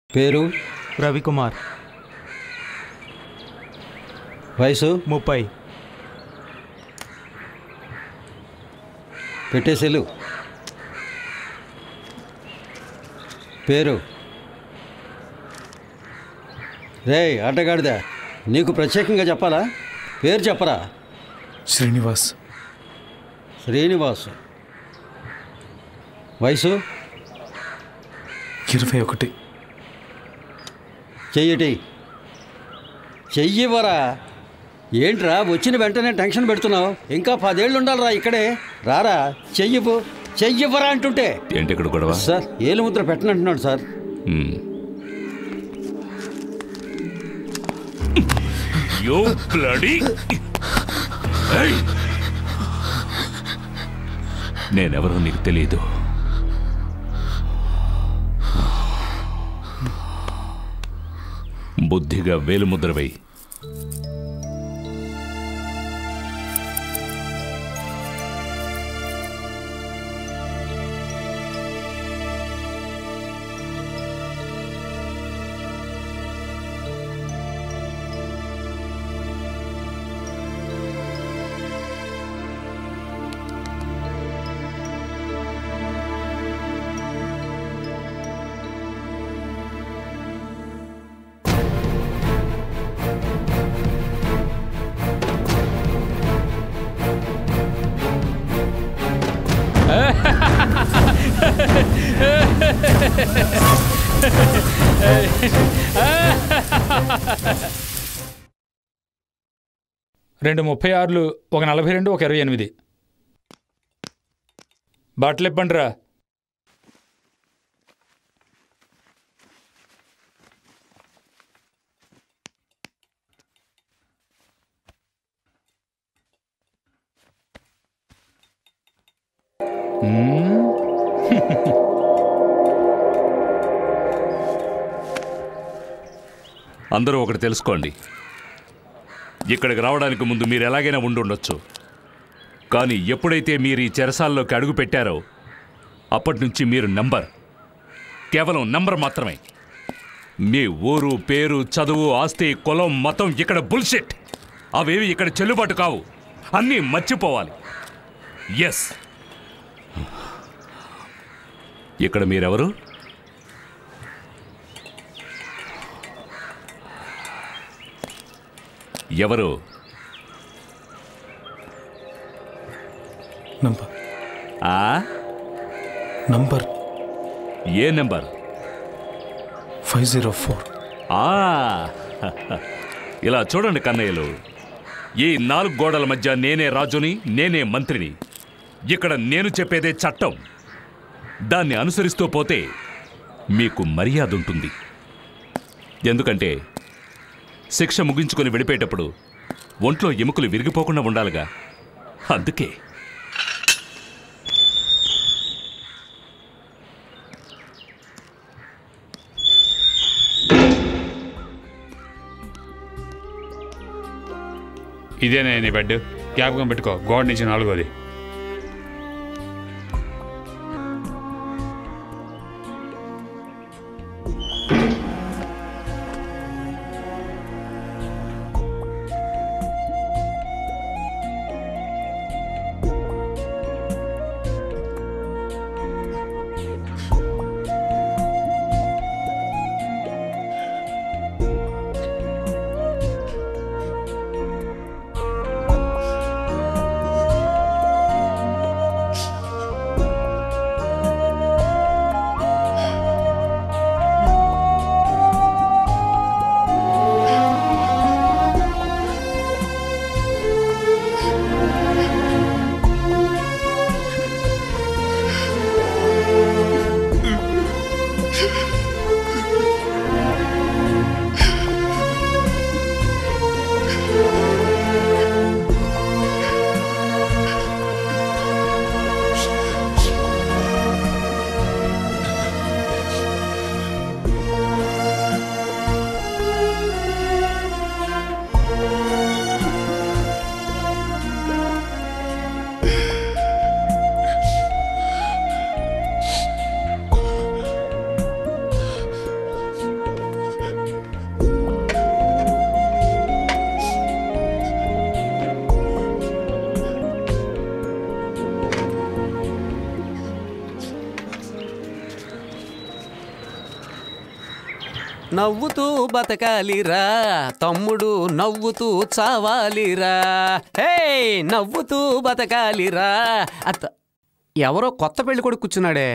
పేరు రవికుమార్ వయసు ముప్పై పెట్టేసెలు పేరు రే ఆటగాడిదా నీకు ప్రత్యేకంగా చెప్పాలా పేరు చెప్పరా శ్రీనివాస్ శ్రీనివాస్ వయసు ఇరవై ఒకటి చెయ్యటి చెయ్యివరా ఏంట్రా వచ్చిన వెంటనే టెన్షన్ పెడుతున్నావు ఇంకా పదేళ్ళు ఉండాలిరా ఇక్కడే రారా చెయ్యిపు చెయ్యివ్వరా అంటుంటే ఏంటి ఇక్కడ గొడవ సార్ ఏలు ముద్ర పెట్టనంటున్నాడు సార్ మ్మ్. You bloody! Hey! నేనెవరో నీకు తెలియదు బుద్ధిగా వేలుముద్ర వేయి రెండు ముప్పై ఆరులు ఒక నలభై రెండు ఒక ఇరవై ఎనిమిది బట్టలు ఇప్పండిరా మ్మ్. అందరూ ఒకటి తెలుసుకోండి ఇక్కడికి రావడానికి ముందు మీరు ఎలాగైనా ఉండుండొచ్చు కానీ ఎప్పుడైతే మీరు ఈ చెరసాల్లోకి అడుగు పెట్టారో అప్పటి నుంచి మీరు నంబర్ కేవలం నంబర్ మాత్రమే మీ ఊరు పేరు చదువు ఆస్తి కులం మతం ఇక్కడ బుల్షిట్ అవేవి ఇక్కడ చెల్లుబాటు కావు అన్నీ మర్చిపోవాలి ఎస్ ఇక్కడ మీరెవరు ఎవరు నంబర్ ఆ నంబర్ ఏ నెంబర్ ఫైవ్ జీరో ఫోర్ ఆ ఇలా చూడండి కన్నయ్యలు ఈ నాలుగు గోడల మధ్య నేనే రాజుని నేనే మంత్రిని ఇక్కడ నేను చెప్పేదే చట్టం దాన్ని అనుసరిస్తూ పోతే మీకు మర్యాద ఉంటుంది ఎందుకంటే శిక్ష ముగించుకొని వెళ్ళిపోయేటప్పుడు ఒంట్లో ఎముకలు విరిగిపోకుండా ఉండాలిగా అందుకే ఇదేనే నీ బెడ్ జ్ఞాపకం పెట్టుకో గోడ నుంచి నాలుగోది నవ్వుతూ బతకాలిరా తమ్ముడు నవ్వుతూ చావాలిరా హే నవ్వుతూ బతకాలిరా అత్త ఎవరో కొత్త పెళ్లి కొడుకు కూర్చున్నాడే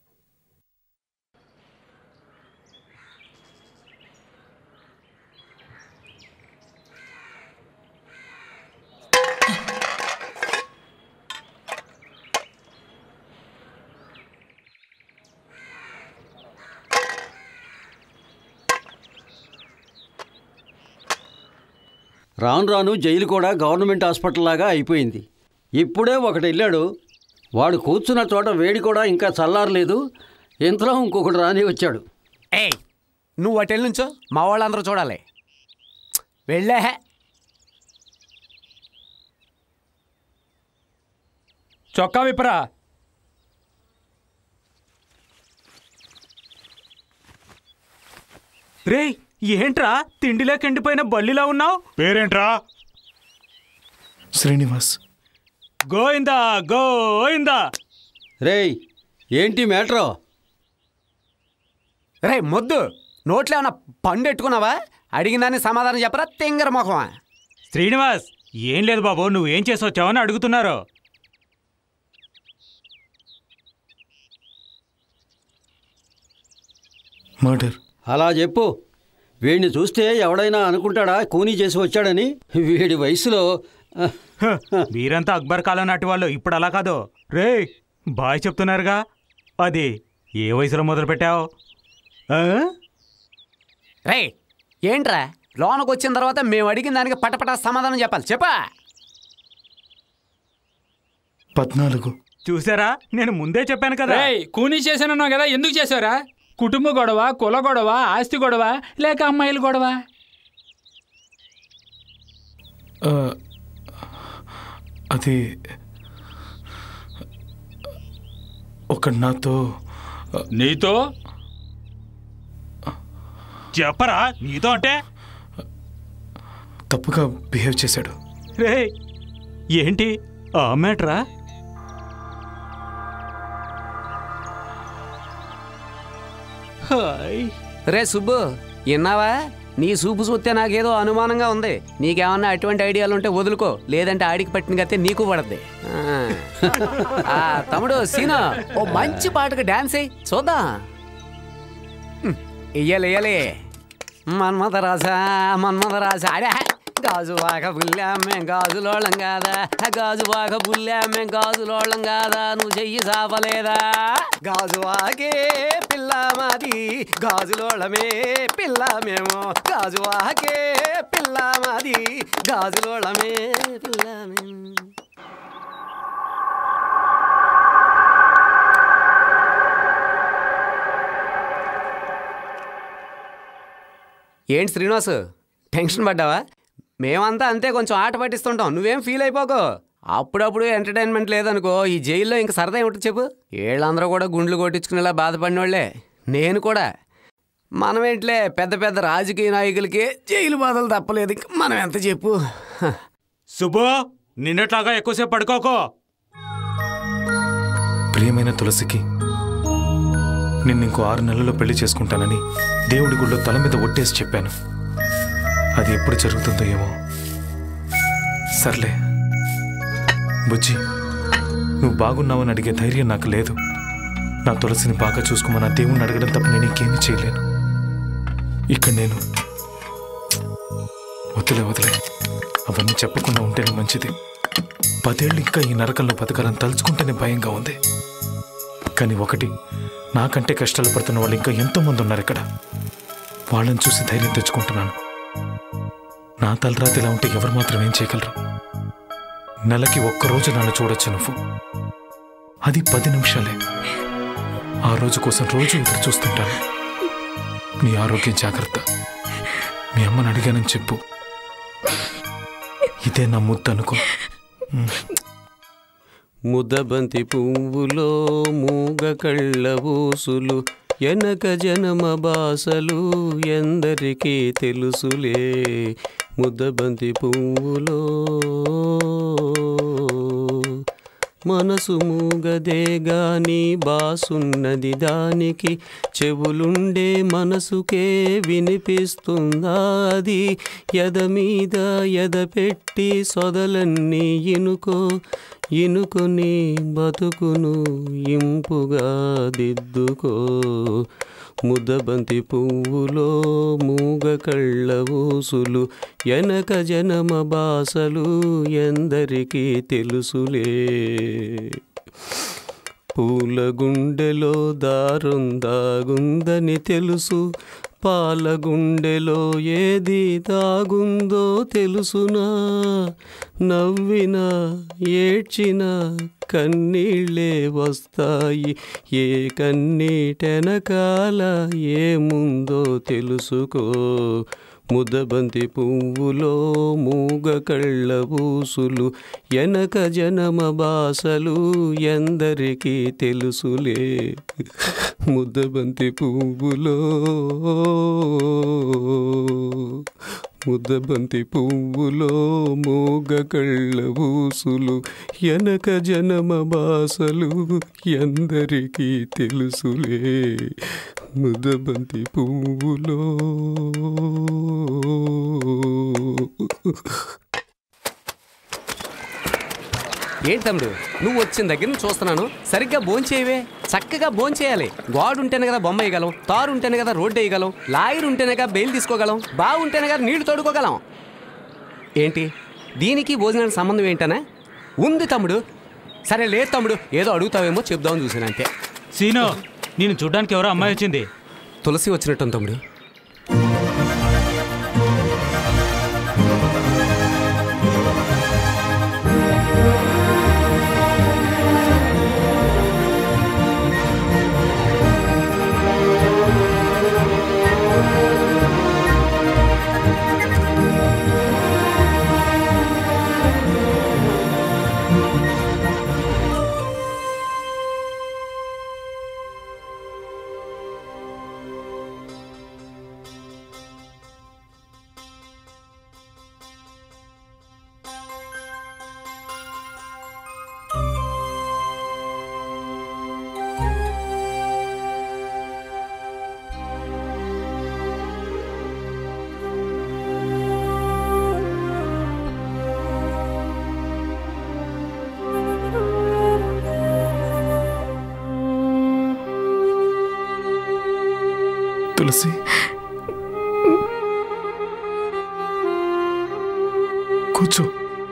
రాను రాను జైలు కూడా గవర్నమెంట్ హాస్పిటల్ లాగా అయిపోయింది ఇప్పుడే ఒకటి వెళ్ళాడు వాడు కూర్చున్న చోట వేడి కూడా ఇంకా చల్లారలేదు ఇంతలో ఇంకొకటి రాని వచ్చాడు ఏయ్ నువ్వు అటెల్ నుంచో మా వాళ్ళందరూ చూడాలి వెళ్ళే చొక్కా విప్పరా రే ఏంట్రా తిండిలోకి ఎండిపోయిన బల్లిలా ఉన్నావు పేరేంట్రా శ్రీనివాస్ గోయిందా గోయిందా రేయ్ ఏంటి మ్యాటరో రే మొద్దు నోట్లో ఏమన్నా పండు ఎట్టుకున్నావా అడిగిందాన్ని సమాధానం చెప్పరా తింగర మొఖమా శ్రీనివాస్ ఏం లేదు బాబు నువ్వేం చేసి వచ్చావని అడుగుతున్నారు మర్డర్ అలా చెప్పు వీడిని చూస్తే ఎవడైనా అనుకుంటాడా కూనీ చేసి వచ్చాడని వీడి వయసులో ఆ, హ, మీరంతా అక్బర్ కాలం నాటి వాళ్ళు ఇప్పుడు అలా కాదు రే బాయ్ చెప్తున్నారుగా అది ఏ వయసులో మొదలు పెట్టావు రే ఏంట్రా లోనకు వచ్చిన తర్వాత మేము అడిగిన దానికి పటపట సమాధానం చెప్పాలి చెప్పా పద్నాలుగు చూసారా నేను ముందే చెప్పాను కదా రేయ్ కూనీ చేశానన్నావు కదా ఎందుకు చేశారా కుటుంబ గొడవ కుల గొడవ ఆస్తి గొడవ లేక అమ్మాయిల గొడవ ఆ, అది ఒక నాతో నీతో చెప్పరా నీతో అంటే తప్పుగా బిహేవ్ చేశాడు రే ఏంటి ఆ మ్యాటరా హాయ్ రే సుబ్బు విన్నావా నీ సూపు చూస్తే నాకేదో అనుమానంగా ఉంది నీకేమన్నా అటువంటి ఐడియాలు ఉంటే వదులుకో లేదంటే ఆడికి పట్టిన గతే నీకు పడద్ది ఆ తమ్ముడు సీనా ఓ మంచి పాటకు డాన్స్ అయ్యి చూద్దాం హ్మ్, ఇయ్యాలి ఇయ్యాలి మన్మథ రాజా మన్మథ రాజా అడే గాజు వాక బుల్లామే గాజులోళ్ళం కాదా గాజు వాక బుల్లామే గాజులోళ్ళం కాదా నువ్వు చెయ్యి సాపలేదా గాజు వాకే పిల్ల మాది గాజులోళ్ళమే పిల్ల మేము గాజు వాకే పిల్ల మాది గాజులోళ్ళమే పిల్ల మేము ఏంటి శ్రీనివాస్ టెన్షన్ పడ్డావా మేమంతా అంతే కొంచెం ఆట పట్టిస్తుంటాం నువ్వేం ఫీల్ అయిపోకో అప్పుడప్పుడు ఎంటర్టైన్మెంట్ లేదనుకో ఈ జైల్లో ఇంక సరదా ఏమిటో చెప్పు వీళ్ళందరూ కూడా గుండ్లు కొట్టించుకునేలా బాధపడిన వాళ్ళే నేను కూడా మనమేంట్లే పెద్ద పెద్ద రాజకీయ నాయకులకి జైలు బాధలు తప్పలేదు ఇంక మనం ఎంత చెప్పు హ. సుబ్బు నిన్నట్లాగా ఎక్కువసేపు పడుకోకో ప్రియమైన తులసికి నిన్ను ఇంకో ఆరు నెలల్లో పెళ్లి చేసుకుంటానని దేవుడి గుళ్ళో తల మీద ఒట్టేసి చెప్పాను అది ఎప్పుడు జరుగుతుందో ఏమో సర్లే బుజ్జి నువ్వు బాగున్నావని అడిగే ధైర్యం నాకు లేదు నా తులసిని బాగా చూసుకోమని ఆ దేవుణ్ణి అడగడం తప్ప నేను ఇంకేమీ చేయలేను ఇక్కడ నేను వదిలే వదిలే అవన్నీ చెప్పకుండా ఉంటేనే మంచిది పదేళ్ళు ఇంకా ఈ నరకంలో బతకాలని తలుచుకుంటేనే భయంగా ఉంది కానీ ఒకటి నాకంటే కష్టాలు పడుతున్న వాళ్ళు ఇంకా ఎంతో మంది ఉన్నారు ఇక్కడ వాళ్ళని చూసి ధైర్యం తెచ్చుకుంటున్నాను నా తలరాత ఇలా ఉంటే ఎవరు మాత్రం ఏం చేయగలరు నెలకి ఒక్కరోజు నన్ను చూడొచ్చు నువ్వు అది పది నిమిషాలే ఆ రోజు కోసం రోజు ఎదురు చూస్తుంటాను నీ ఆరోగ్యం జాగ్రత్త మీ అమ్మని అడిగానని చెప్పు ఇదే నా ముద్దు అనుకో ముద్దబంతి పువ్వులో మూగ కళ్ళ ఊసులు ఎనక జనమ బాసలు ఎందరికీ తెలుసులే ముద్దబంతి పువ్వులో మనసు మూగదే గాని బాసున్నది దానికి చెవులుండే మనసుకే వినిపిస్తుందా అది ఎద మీద ఎద పెట్టి సొదలన్నీ ఇనుకో ఇనుకొని బతుకును ఇంపుగా దిద్దుకో ముద్దబంతి పువ్వులో మూగ కళ్ళ ఊసులు ఎనక జనమ బాసలు ఎందరికీ తెలుసులే పూల గుండెలో దారం దాగుందని తెలుసు పాల గుండెలో ఏది దాగుందో తెలుసునా నవ్వినా ఏడ్చినా కన్నీళ్ళే వస్తాయి ఏ కన్నీటెనకాల ఏముందో తెలుసుకో ముద్దబంతి పువ్వులో మూగ కళ్ళ ఊసులు ఎనక జనమ బాసలు ఎందరికీ తెలుసులే ముద్దబంతి పువ్వులో ముద్దబంతి పువ్వులో మూగ కళ్ళ ఊసులు ఎనక జనమ బాసలు ఎందరికీ తెలుసులే ముద్దబంతి పువ్వులో ఏంటి తమ్ముడు నువ్వు వచ్చిన దగ్గర నుంచి చూస్తున్నాను సరిగ్గా భోంచేయవే చక్కగా భోంచేయాలి గోడు ఉంటేనే కదా బొమ్మ వేయగలం తారు ఉంటేనే కదా రోడ్డు వేయగలం లాయర్ ఉంటేనే కదా బెయిల్ తీసుకోగలం బాగుంటేనే కదా నీళ్లు తోడుకోగలం ఏంటి దీనికి భోజనానికి సంబంధం ఏంటనే ఉంది తమ్ముడు సరే లేదు తమ్ముడు ఏదో అడుగుతావేమో చెప్దామని చూసాను అంతే సీను నేను చూడ్డానికి ఎవరో అమ్మాయి వచ్చింది తులసి వచ్చినట్టు తమ్ముడు తులసి కూర్చో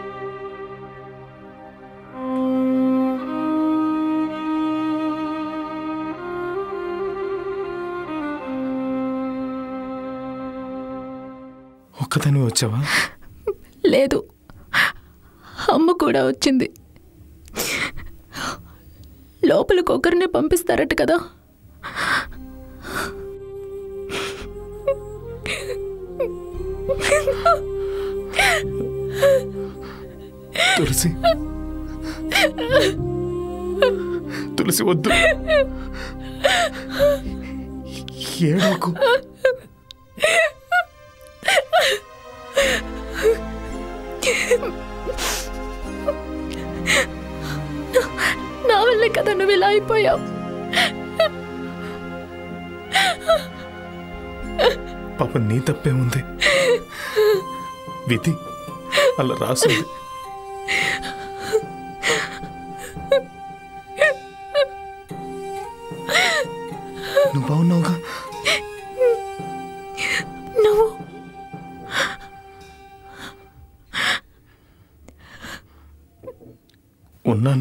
ఒక్కదాని వచ్చావా లేదు అమ్మ కూడా వచ్చింది లోపలికి ఒకరిని పంపిస్తారట కదా తులసి తులసి వద్దు ఏడోకు నా వల్లే కదా నువ్వు ఇలా అయిపోయావు పాప నీ తప్పే ఉంది విధి అలా రాసింది నువ్వు బాగున్నావుగా నువ్వు ఉన్నాను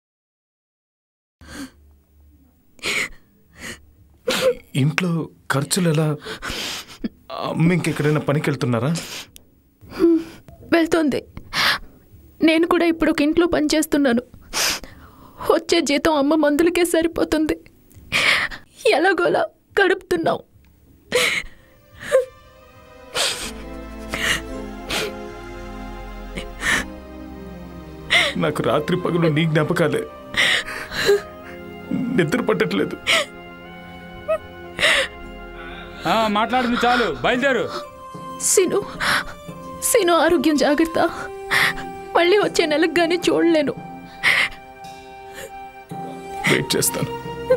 ఇంట్లో ఖర్చులు ఎలా అమ్మ ఇంకెక్కడైనా పనికి వెళ్తున్నారా వెళ్తోంది నేను కూడా ఇప్పుడు ఒక ఇంట్లో పనిచేస్తున్నాను వచ్చే జీతం అమ్మ మందులకే సరిపోతుంది ఎలాగోలా గడుపుతున్నాం నాకు రాత్రి పగలు నీ జ్ఞాపకాలే నిద్ర పట్టట్లేదు ఆ, మాట్లాడింది చాలు బయలుదేరు సిను సిను ఆరోగ్యం జాగ్రత్త మళ్ళీ వచ్చే నెలకు కానీ చూడలేను వెయిట్ చేస్తాను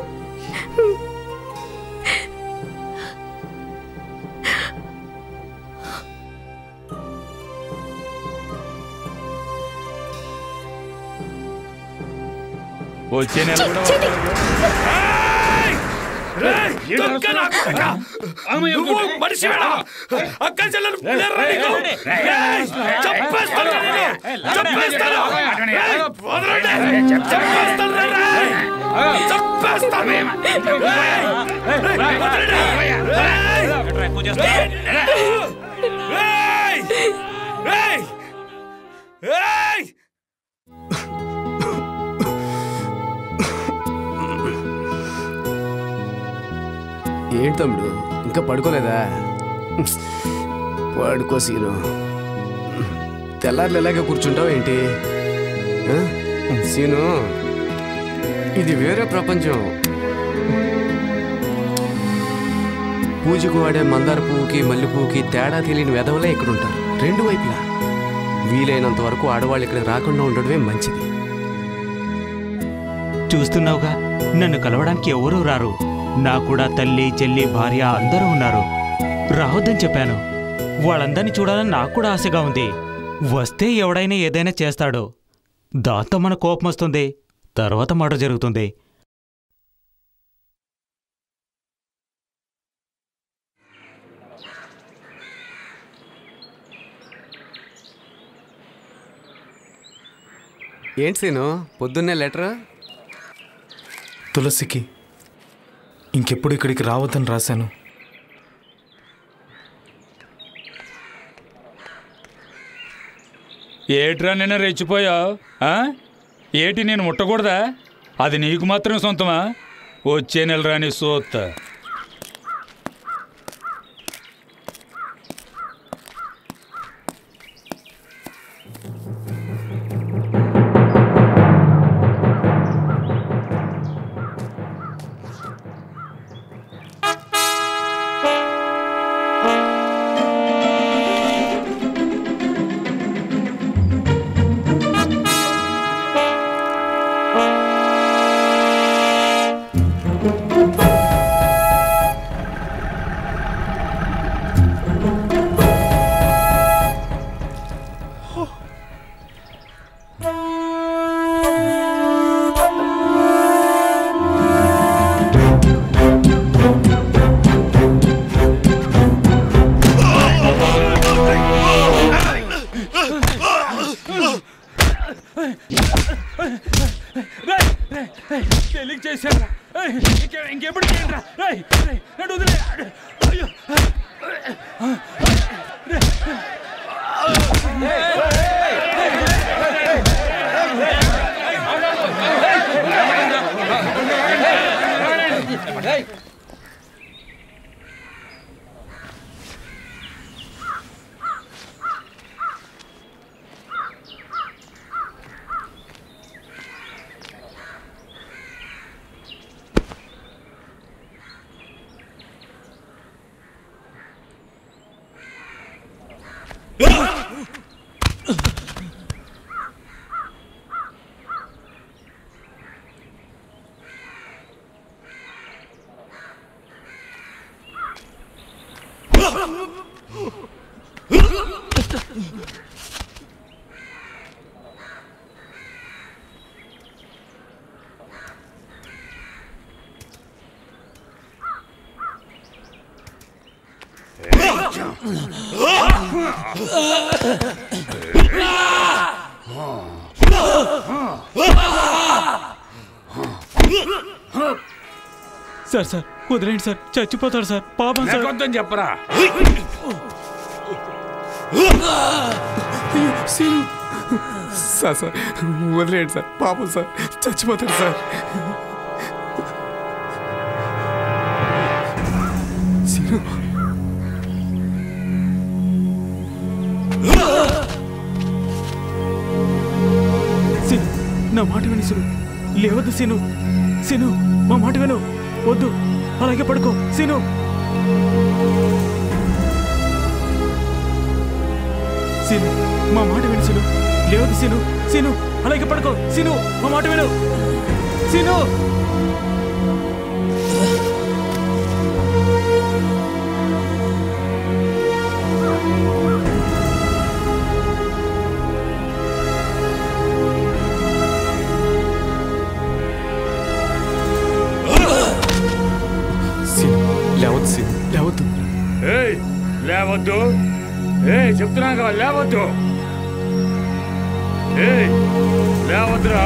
వచ్చే నెల కూడా చేతి మనిషివేనా అక్క చెల్లెలు పిల్లరా నీకు? రేయ్, చంపేస్తాను నిన్ను. చంపేస్తాను. రేయ్, వదలండి. చంపేస్తాను రా, రేయ్. చంపేస్తాను. రేయ్, రేయ్, వదలండి. రేయ్. రేయ్. రేయ్. రేయ్. ఏంటి తమ్ముడు ఇంకా పడుకోలేదా పడుకో సీను తెల్లారులు ఎలాగే కూర్చుంటావు ఏంటి ఆ? సీను ఇది వేరే ప్రపంచం పూజకు వాడే మందార పువ్వుకి మల్లె పువ్వుకి తేడా తెలియని వెధవలే ఇక్కడ ఉంటారు రెండు వైపులా వీలైనంత వరకు ఆడవాళ్ళు ఇక్కడ రాకుండా ఉండడమే మంచిది చూస్తున్నావుగా నన్ను కలవడానికి ఎవరూ రారు నా కూడా తల్లి చెల్లి భార్య అందరూ ఉన్నారు రావద్దని చెప్పాను వాళ్ళందరినీ చూడాలని నాకు కూడా ఆశగా ఉంది వస్తే ఎవడైనా ఏదైనా చేస్తాడు దాంతో మన కోపం వస్తుంది తర్వాత మాట జరుగుతుంది ఏంటి సీను పొద్దున్నే లెటర్ తులసికి ఇంకెప్పుడు ఇక్కడికి రావద్దని రాశాను ఏట్రా నిన్న రెచ్చిపోయావు ఏటి నేను ముట్టకూడదా అది నీకు మాత్రం సొంతమా వచ్చే నెల రాని సోత్త తెలియక చేశారా ఇంకెప్పుడు చేయండిరా రేయ్, రేయ్, నన్ను వదిలే. అయ్యో. సార్ సార్ వదిలేండి సార్ చచ్చిపోతాడు సార్ పాపం సార్ నాకొద్దని చెప్పరా సీను సార్ సార్ వదిలేండి సార్ పాపం సార్ చచ్చిపోతాడు సార్ సీను సీను నా మాట విను సీను లేవద్దు సీను సీను మా మాట విను వద్దు అలాగే పడుకో సీను సీను మా మాట విను సీను లేవద్దు సీను సీను అలాగే పడుకో సీను మా మాట విను సీను సీను లేవద్దు సీను లేవద్దు ఏయ్ లేవద్దు ఏయ్ చెప్తున్నాను కదా లేవద్దు ఏయ్ లేవద్దురా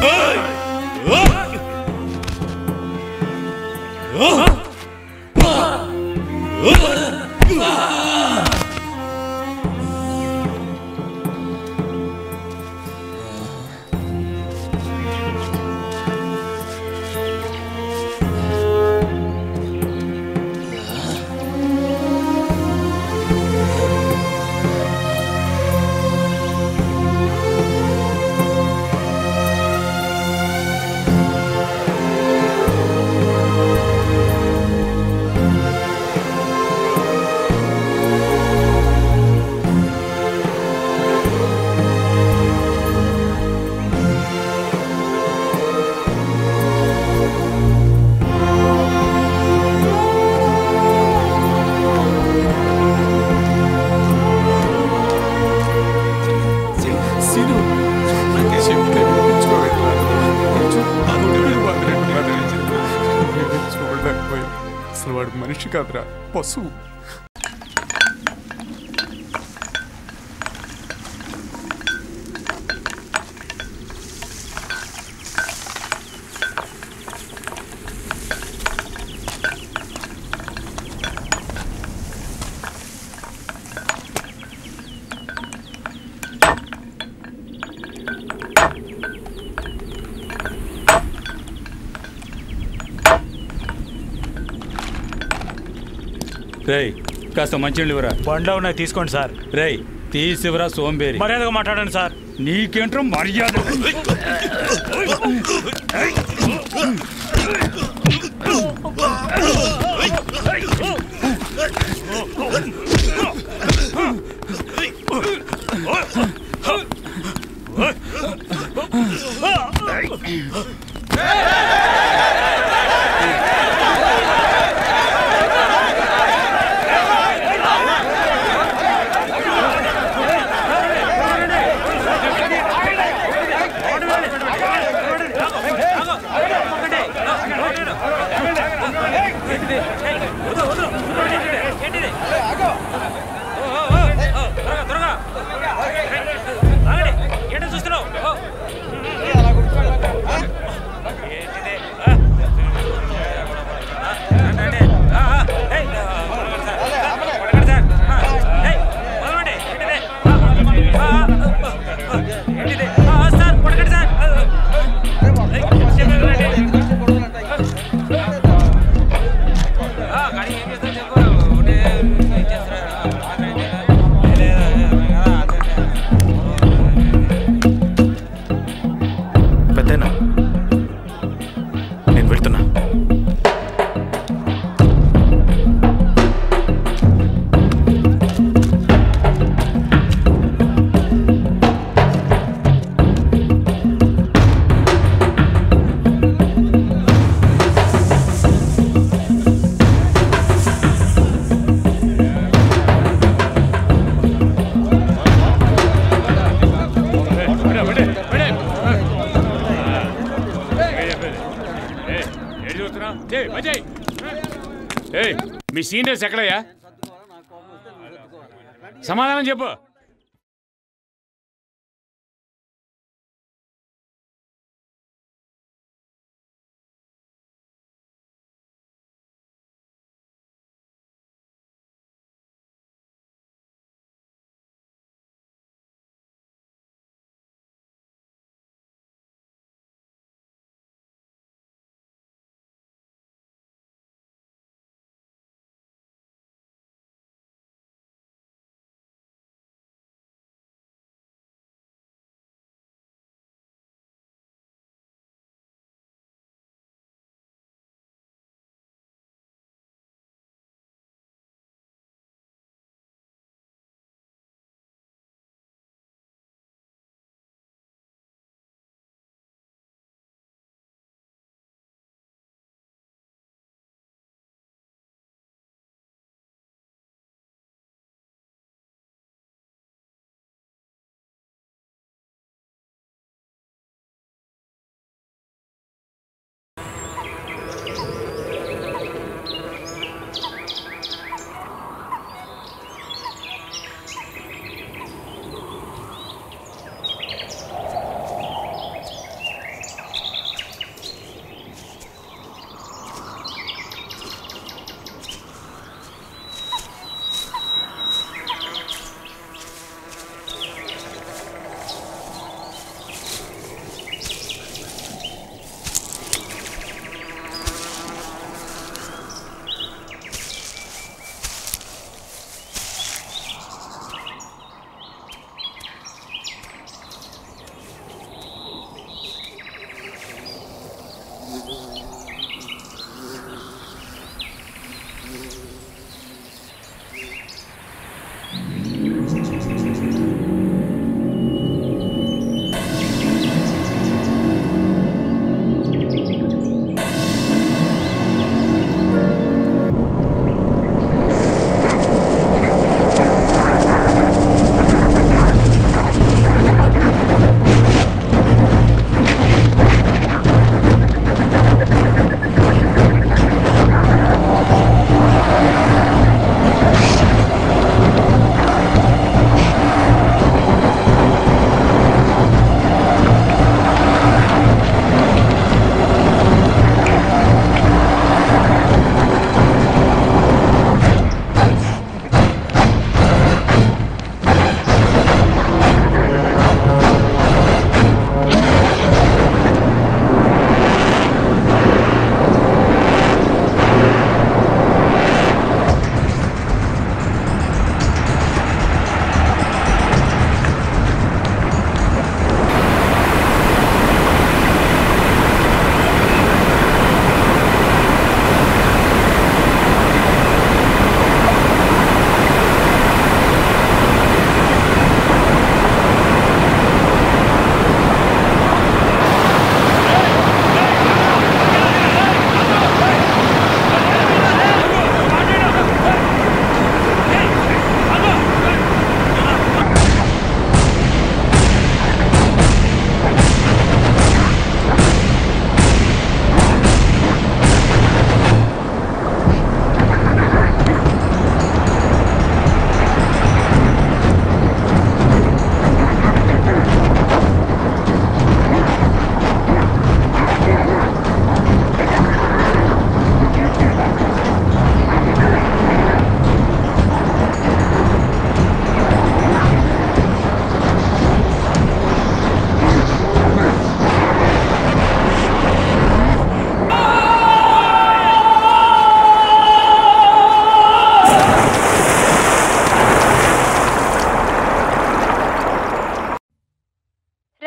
సీను చెప్తే వినిపించుకోగలరా? కొంచెం ఆగుడు వదిలేండి, వదిలేండి. వినిపించుకోలేకపోయాడు. అసలు వాడు మనిషి కాదురా పశువు రేయ్ కాస్త మంచినీళ్ళు ఇవ్వరా బండ్లో ఉన్నాయి తీసుకోండి సార్ రేయ్ తీసివరా సోంబేరి మర్యాదగా మాట్లాడండి సార్ నీకేంట్రా మర్యాద పెద్దనా నేను వెళ్తున్నా ఏయ్ మీ సీనియర్స్ ఎక్కడయ్యా సమాధానం చెప్పు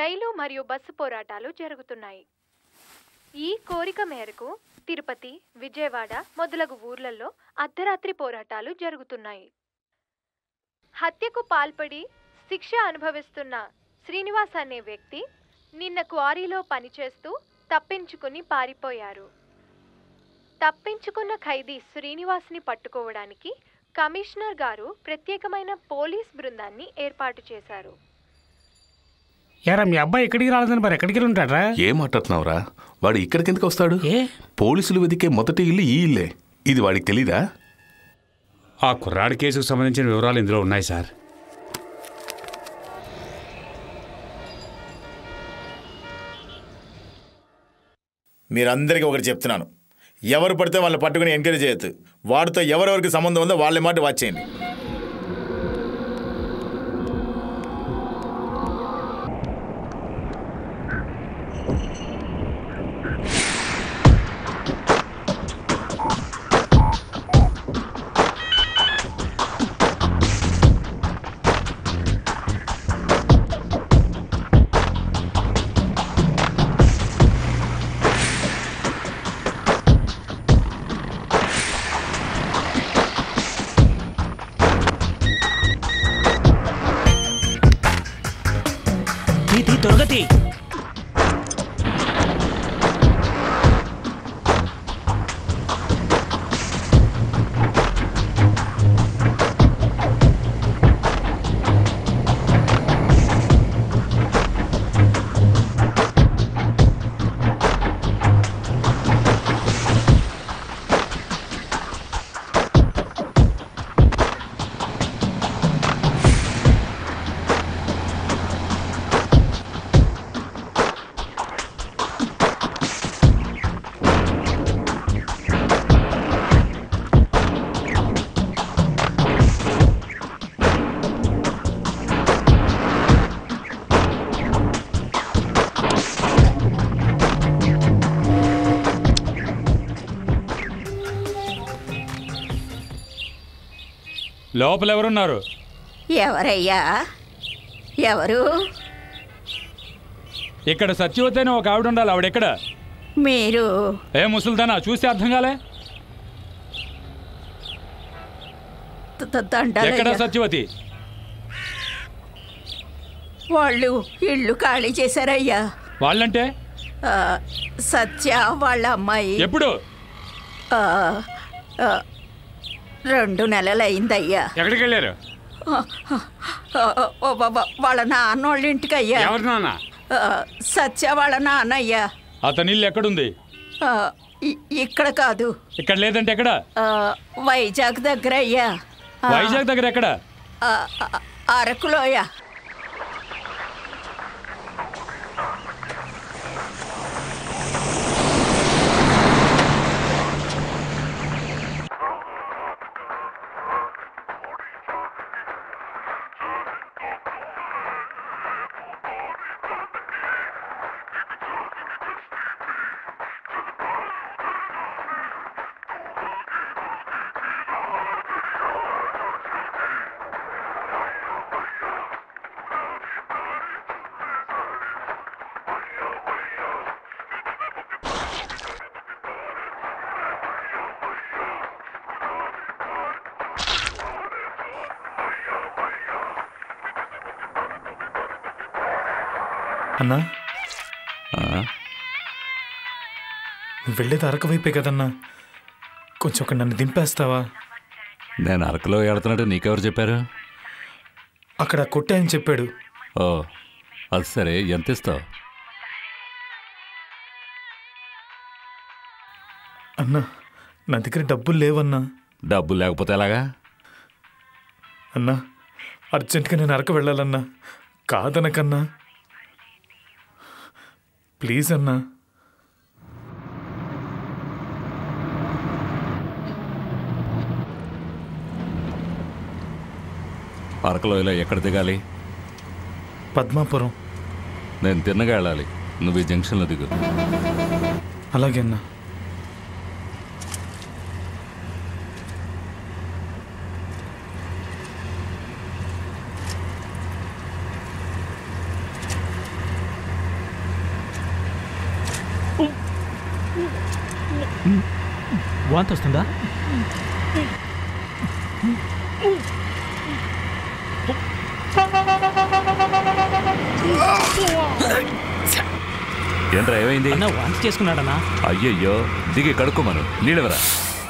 రైలు మరియు బస్సు పోరాటాలు జరుగుతున్నాయి ఈ కోరిక మేరకు తిరుపతి విజయవాడ మొదలగు ఊర్లలో అర్ధరాత్రి పోరాటాలు జరుగుతున్నాయి హత్యకు పాల్పడి శిక్ష అనుభవిస్తున్న శ్రీనివాస్ అనే వ్యక్తి నిన్న క్వారీలో పనిచేస్తూ తప్పించుకుని పారిపోయారు తప్పించుకున్న ఖైదీ శ్రీనివాస్ని పట్టుకోవడానికి కమిషనర్ గారు ప్రత్యేకమైన పోలీస్ బృందాన్ని ఏర్పాటు చేశారు ఏరా మీ అబ్బాయి ఎక్కడికి రాలేదని మరి ఎక్కడికి వెళ్ళి ఉంటాడ్రా ఏం మాట్లాడుతున్నావురా వాడు ఇక్కడికి ఎందుకు వస్తాడు పోలీసులు వెతికే మొదటి ఇల్లు ఈ ఇల్లే ఇది వాడికి తెలీదా ఆ కుర్రాడి కేసుకు సంబంధించిన వివరాలు ఇందులో ఉన్నాయి సార్ మీరందరికీ ఒకటి చెప్తున్నాను ఎవరు పడితే వాళ్ళని పట్టుకుని ఎంకరేజ్ చేయొద్దు వాడితో ఎవరెవరికి సంబంధం ఉందో వాళ్ళ మాట వచ్చేయండి తీ తీ త్వరగా తీ లోపల ఎవరున్నారు ఎవరయ్యా ఎవరు ఇక్కడ సత్యవతి అని ఒక ఆవిడ ఉండాలి ఆవిడ ఎక్కడ మీరు ఏ ముసల్దానా చూస్తే అర్థం కాలే త- త- దండాలయ్యా. ఎక్కడ సత్యవతి వాళ్ళు ఇల్లు ఖాళీ చేశారయ్యా వాళ్ళంటే ఆ, సత్య వాళ్ళ అమ్మాయి ఎప్పుడు ఆ, ఆ, రెండు నెలలైందయ్యా ఎక్కడికి వెళ్ళారు ఆ, ఆ, ఓ బాబా వాళ్ళ నాన్నోళ్ళ ఇంటికి అయ్యా ఎవరి నాన్న ఆ, సత్య వాళ్ళ నాన్నయ్యా అతని ఇల్లు ఎక్కడుంది ఆ, ఇ- ఇక్కడ కాదు ఇక్కడ లేదంటే ఎక్కడ ఆ, వైజాగ్ దగ్గర అయ్యా ఆ, వైజాగ్ దగ్గర ఎక్కడ ఆ, ఆ, అరకులోయ అన్నా నువ్వు వెళ్ళేది అరకు వైపే కదన్నా కొంచెం ఒక నన్ను దింపేస్తావా నేను అరకులో వెళ్తున్నట్టు నీకెవరు చెప్పారు అక్కడ కొట్టే అని చెప్పాడు ఓ అది సరే ఎంత ఇస్తావు అన్నా నా దగ్గర డబ్బులు లేవన్నా డబ్బు లేకపోతే ఎలాగా అన్నా అర్జెంటుగా నేను అరకు వెళ్ళాలన్నా కాదనకన్నా ప్లీజ్ అన్నా అరకులో ఇలా ఎక్కడ దిగాలి పద్మాపురం నేను తిన్నగా వెళ్ళాలి నువ్వు ఈ జంక్షన్లో దిగు అలాగే అన్నా వాంతి వస్తుందా ఏంట్రా ఏమైంది అన్న వాంతి చేసుకున్నాడన్నా అయ్యయ్యో దిగి కడుక్కోమను నీళ్ళవరా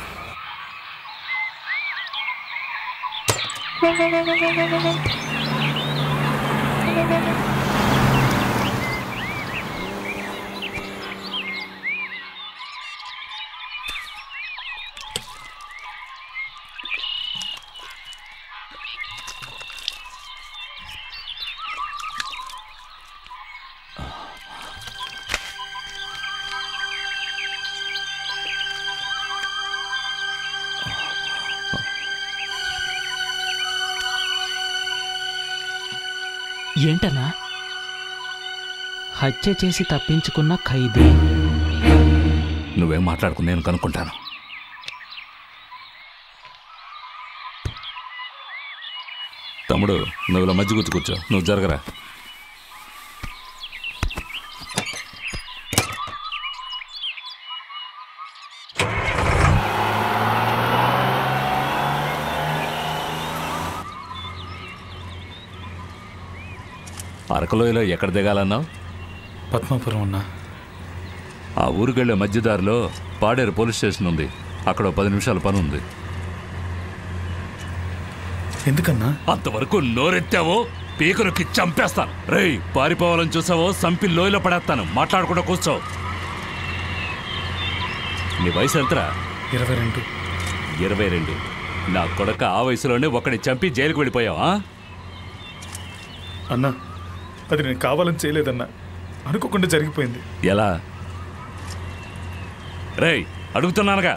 ఏంటన్నా హత్య చేసి తప్పించుకున్న ఖైదీ నువ్వేం మాట్లాడుకు నేను కనుక్కుంటాను తమ్ముడు నువ్వు ఇలా మధ్య కూర్చో కూర్చో నువ్వు జరగరా అరకలోయలో ఎక్కడ దిగాలన్నావు పద్మాపురం అన్నా ఆ ఊరికెళ్ళే మధ్యదారిలో పాడేరు పోలీస్ స్టేషన్ ఉంది అక్కడ ఓ పది నిమిషాల పని ఉంది ఎందుకన్నా అంతవరకు నోరెత్తావో పీకరుకి చంపేస్తాను రేయ్ పారిపోవాలని చూసావో సంపి లోయలో పడేస్తాను మాట్లాడకుండా కూర్చో నీ వయసు ఎంతరా ఇరవై రెండు ఇరవై రెండు నా కొడక ఆ వయసులోనే ఒకటి చంపి జైలుకు వెళ్ళిపోయావా అన్నా అది నేను కావాలని చేయలేదన్నా అనుకోకుండా జరిగిపోయింది ఎలా రేయ్ అడుగుతున్నానుగా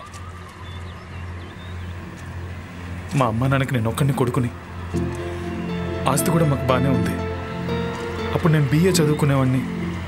మా అమ్మ నాన్నకి నేను ఒక్కడిని కొడుకుని ఆస్తి కూడా మాకు బాగానే ఉంది అప్పుడు నేను బీఏ చదువుకునేవాడిని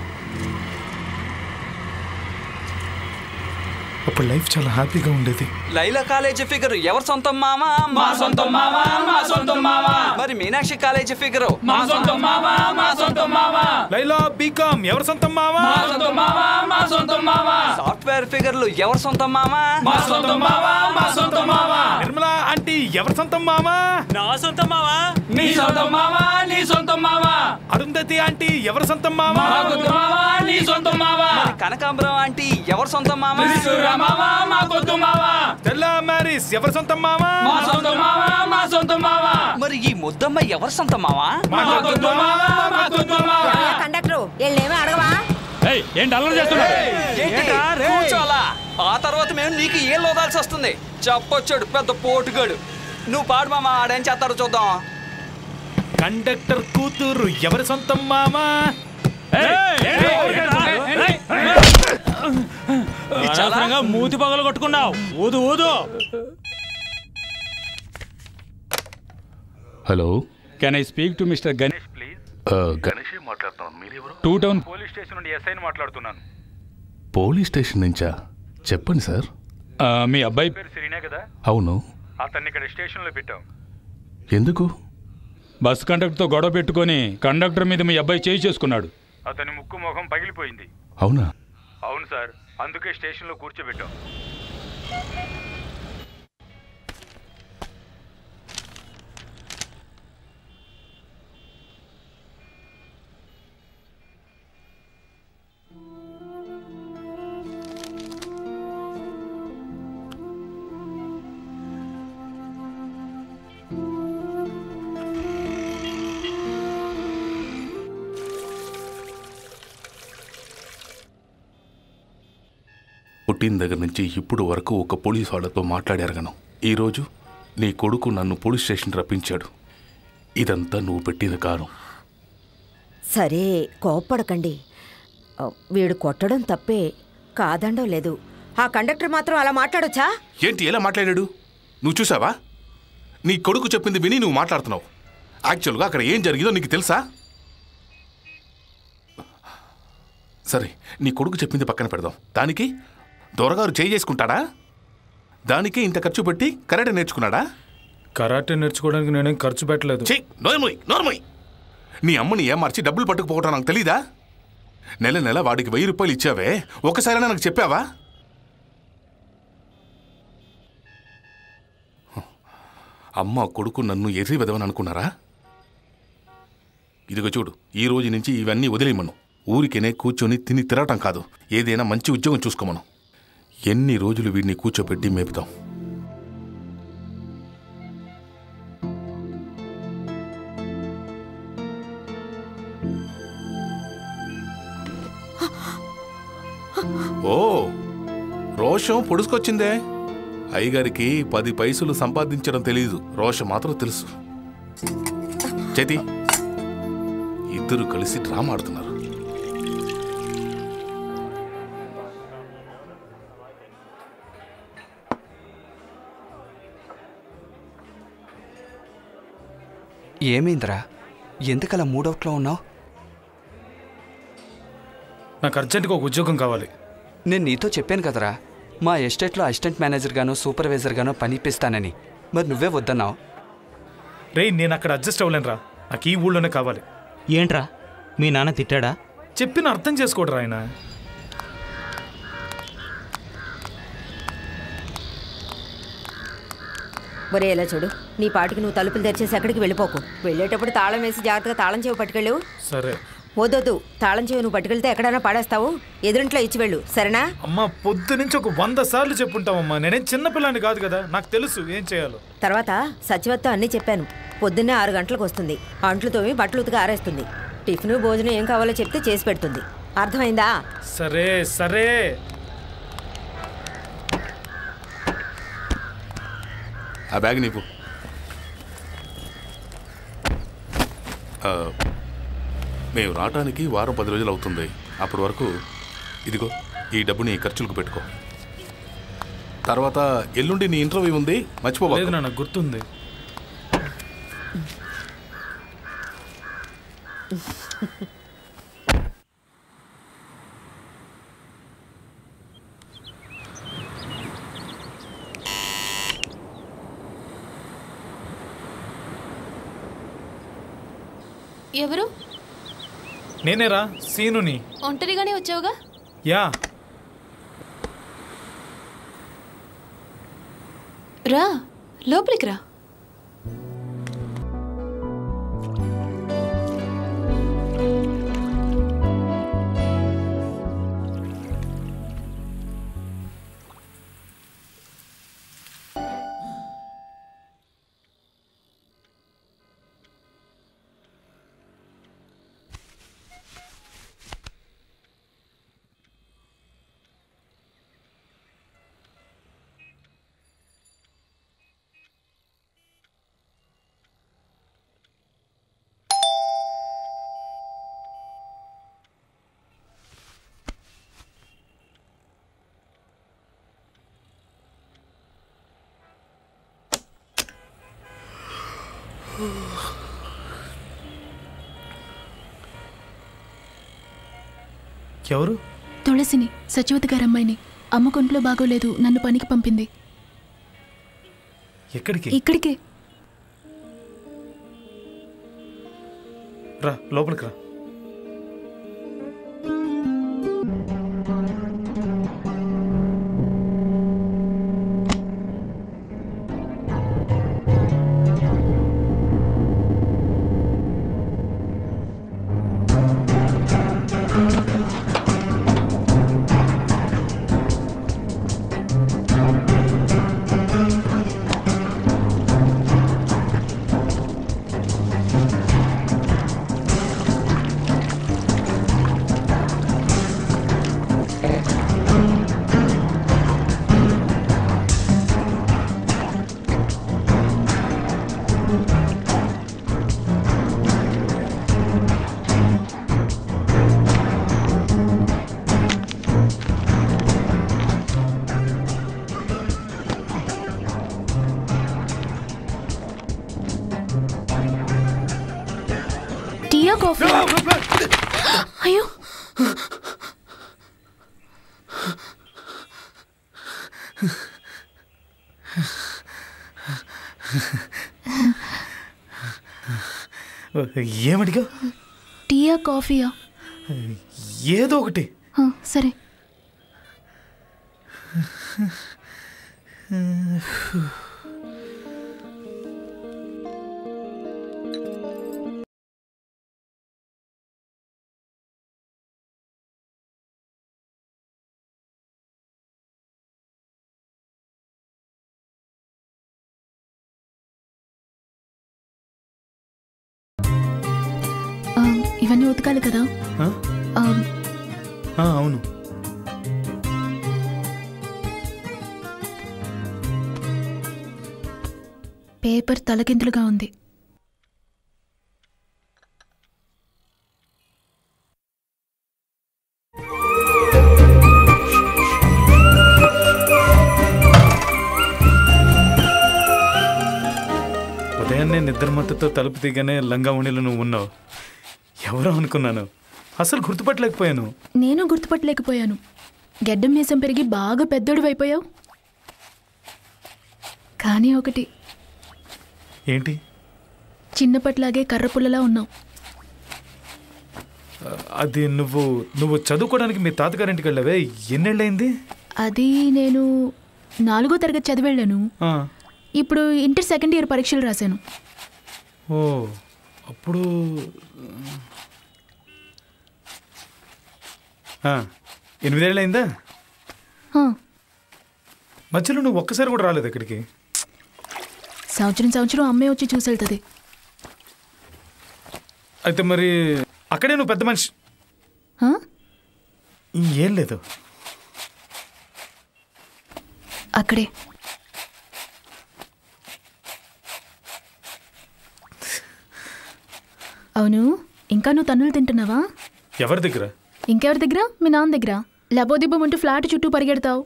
అప్పుడు లైఫ్ చాలా హ్యాపీగా ఉండేది లైలా కాలేజీ ఫిగర్ ఎవరు సొంతం మామా మా సొంతం మావా మా సొంతం మావా మరి మీనాక్షి కాలేజీ ఫిగర్ మా సొంతం మావా మా సొంతం మావా లైలా బీకామ్ ఎవరు సొంతం మావా మా సొంతం మావా మా సొంతం మావా సాఫ్ట్వేర్ ఫిగర్లు ఎవరు సొంతం మామా మా సొంతం మావా మా సొంతం మావా నిర్మలా ఆంటీ ఎవరు సొంతం మావా నా సొంతం మావా నీ సొంతం మావా నీ సొంతం మావా అరుంధతి ఆంటీ ఎవరు సొంతం మావా మా కొద్దు మావా నీ సొంతం మావా మరి కనకాంబరం ఆంటీ ఎవరు సొంతం మామా త్రిశూర మావా మా కొద్దు మావా తెల్లా మ్యారీస్ ఎవరు సొంతం మావా మా సొంతం మావా మా సొంతం మావా మరి ఈ ముద్దమ్మ ఎవరు సొంతం మామా మా కొద్దు మావా మా కొద్దు మావా కండక్టర్ వీళ్ళేమీ అడగవా ఏయ్ ఏంటి అల్లరి చేస్తున్నావు ఏంటి? కూర్చోలా ఆ తర్వాత మేము నీకు ఏం లోదాల్సి వస్తుంది చెప్పొచ్చాడు పెద్ద పోటుగాడు నువ్వు పాడు మామ ఆడేం చేస్తాడో చూద్దాం కండక్టర్ కూతురు ఎవరి సొంతం మామా అనవసరంగా మూతి పగలు కొట్టుకున్నావు ఊదు ఊదు hello can I speak to mister Ganesh please Ganesh మాట్లాడుతున్నాను మీరెవరు టూ టౌన్ పోలీస్ స్టేషన్ నుండి ఎస్ఐని మాట్లాడుతున్నాను పోలీస్ స్టేషన్ నుంచా చెప్పండి సార్ ఆ, మీ అబ్బాయి పేరు సిరీనే కదా అవును అతన్ని ఇక్కడ స్టేషన్లో పెట్టాం ఎందుకు బస్ కండక్టర్తో గొడవ పెట్టుకొని కండక్టర్ మీద మీ అబ్బాయి చేయి చేసుకున్నాడు అతని ముక్కు ముఖం పగిలిపోయింది అవునా అవును సార్ అందుకే స్టేషన్లో కూర్చోబెట్టాం పుట్టిన దగ్గర నుంచి ఇప్పుడు వరకు ఒక పోలీస్ వాళ్ళతో మాట్లాడారగను ఈరోజు నీ కొడుకు నన్ను పోలీస్ స్టేషన్ రప్పించాడు ఇదంతా నువ్వు పెట్టిన కారం సరే కోప్పడకండి ఆ, వీడు కొట్టడం తప్పే కాదండం లేదు ఆ కండక్టర్ మాత్రం అలా మాట్లాడొచ్చా ఏంటి ఎలా మాట్లాడాడు నువ్వు చూసావా నీ కొడుకు చెప్పింది విని నువ్వు మాట్లాడుతున్నావు యాక్చువల్గా అక్కడ ఏం జరిగిందో నీకు తెలుసా సరే నీ కొడుకు చెప్పింది పక్కన పెడదాం దానికి దొరగారు చేయి చేసుకుంటాడా దానికే ఇంత ఖర్చు పెట్టి కరాటే నేర్చుకున్నాడా కరాటే నేర్చుకోవడానికి నేనేం ఖర్చు పెట్టలేదు చెయ్యి నోర్మోయ్ నోర్మోయ్ నీ అమ్మని ఏమార్చి డబ్బులు పట్టుకుపోవటం నాకు తెలీదా నెల నెల వాడికి వెయ్యి రూపాయలు ఇచ్చావే ఒకసారైనా నాకు చెప్పావా అమ్మ కొడుకు నన్ను ఎర్రి విధవని అనుకున్నారా ఇదిగో చూడు ఈ రోజు నుంచి ఇవన్నీ వదిలేయమను ఊరికేనే కూర్చొని తిని తిరగటం కాదు ఏదైనా మంచి ఉద్యోగం చూసుకోమను ఎన్ని రోజులు వీడిని కూర్చోబెట్టి మేపుతాం ఓ రోషం పొడుచుకొచ్చిందే అయ్యగారికి పది పైసలు సంపాదించడం తెలియదు రోషం మాత్రం తెలుసు చేతి ఇద్దరు కలిసి డ్రామా ఆడుతున్నారు ఏమైందిరా ఎందుకలా మూడవుట్లో ఉన్నావు నాకు అర్జెంటుగా ఒక ఉద్యోగం కావాలి నేను నీతో చెప్పాను కదరా మా ఎస్టేట్లో అసిస్టెంట్ మేనేజర్ గానో సూపర్వైజర్ గానో పని ఇప్పిస్తానని మరి నువ్వే వద్దన్నావు రేయ్ నేను అక్కడ అడ్జస్ట్ అవ్వలేనురా నాకు ఈ ఊళ్ళోనే కావాలి ఏంట్రా మీ నాన్న తిట్టాడా చెప్పిన అర్థం చేసుకోడరా ఆయన ఒరే ఇలా చూడు నీ పాటికి నువ్వు తలుపులు తెరిచేసి ఎక్కడికి వెళ్ళిపోకు వెళ్ళేటప్పుడు తాళం వేసి జాగ్రత్తగా తాళం చెవి పట్టుకెళ్ళు సరే వద్దొద్దు తాళం చెవి నువ్వు పట్టుకెళ్తే ఎక్కడైనా పాడేస్తావు ఎదురింట్లో ఇచ్చి వెళ్ళు సరేనా అమ్మా పొద్దు నుంచి ఒక వంద సార్లు చెప్పుంటామమ్మా నేనేం చిన్నపిల్లాన్ని కాదు కదా నాకు తెలుసు ఏం చేయాలో తర్వాత సచివత్తో అన్నీ చెప్పాను పొద్దున్నే ఆరు గంటలకు వస్తుంది అంట్లు తోమి బట్టలు ఉతికి ఆరేస్తుంది టిఫిన్ భోజనం ఏం కావాలో చెప్తే చేసి పెడుతుంది అర్థమైందా సరే సరే ఆ బ్యాగ్ నీకు ఆ, మేము రావటానికి వారం పది రోజులు అవుతుంది అప్పటి వరకు ఇదిగో ఈ డబ్బుని ఖర్చులకు పెట్టుకో తర్వాత ఎల్లుండి నీ ఇంటర్వ్యూ ఉంది మర్చిపోవా లేదు నాన్న గుర్తుంది ఎవరు నేనేరా సీనుని ఒంటరిగానే వచ్చావుగా యా రా లోపలికి రా ఎవరు తులసిని సచివతి గారి అమ్మాయిని అమ్మ కొంట్లో బాగోలేదు నన్ను పనికి పంపింది ఎక్కడికి ఇక్కడికే రా లోపలికి రా టీయా కాఫీ అయ్యో ఏమడిగా టీయా కాఫీయా ఏదో ఒకటి ఆ, సరే ఇవన్నీ ఉతకాలి కదా ఆ? ఆ, ఆ, అవును పేపర్ తలకిందులుగా ఉంది ఉదయాన్నే నిద్రమత్తతో తలుపు దిగానే లంగావణిలో నువ్వు ఉన్నావు ఎవరో అనుకున్నాను అసలు గుర్తుపట్టలేకపోయాను నేను గుర్తుపట్టలేకపోయాను గెడ్డం మీసం పెరిగి బాగా పెద్దోడు అయిపోయావు కానీ ఒకటి ఏంటి చిన్నప్పట్లాగే కర్రపుల్లలా ఉన్నావు ఆ, అది నువ్వు నువ్వు చదువుకోవడానికి మీ తాతగారింటికి వెళ్ళావే ఎన్నేళ్ళైంది అది నేను నాలుగో తరగతి చదివెళ్ళాను ఆ, ఇప్పుడు ఇంటర్ సెకండ్ ఇయర్ పరీక్షలు రాశాను ఓ అప్పుడు ఆ, ఎనిమిదేళ్ళైందా హా, మధ్యలో నువ్వు ఒక్కసారి కూడా రాలేదు ఇక్కడికి సంవత్సరం సంవత్సరం అమ్మే వచ్చి చూసి వెళ్తుంది అయితే మరి అక్కడే నువ్వు పెద్ద మనిషి హా? ఏం లేదు అక్కడే అవును ఇంకా నువ్వు తన్నులు తింటున్నావా ఎవరి దగ్గర ఇంకెవరి దగ్గర మీ నాన్న దగ్గర లబోదిబ్బం ఉంటూ ఫ్లాట్ చుట్టూ పరిగెడతావు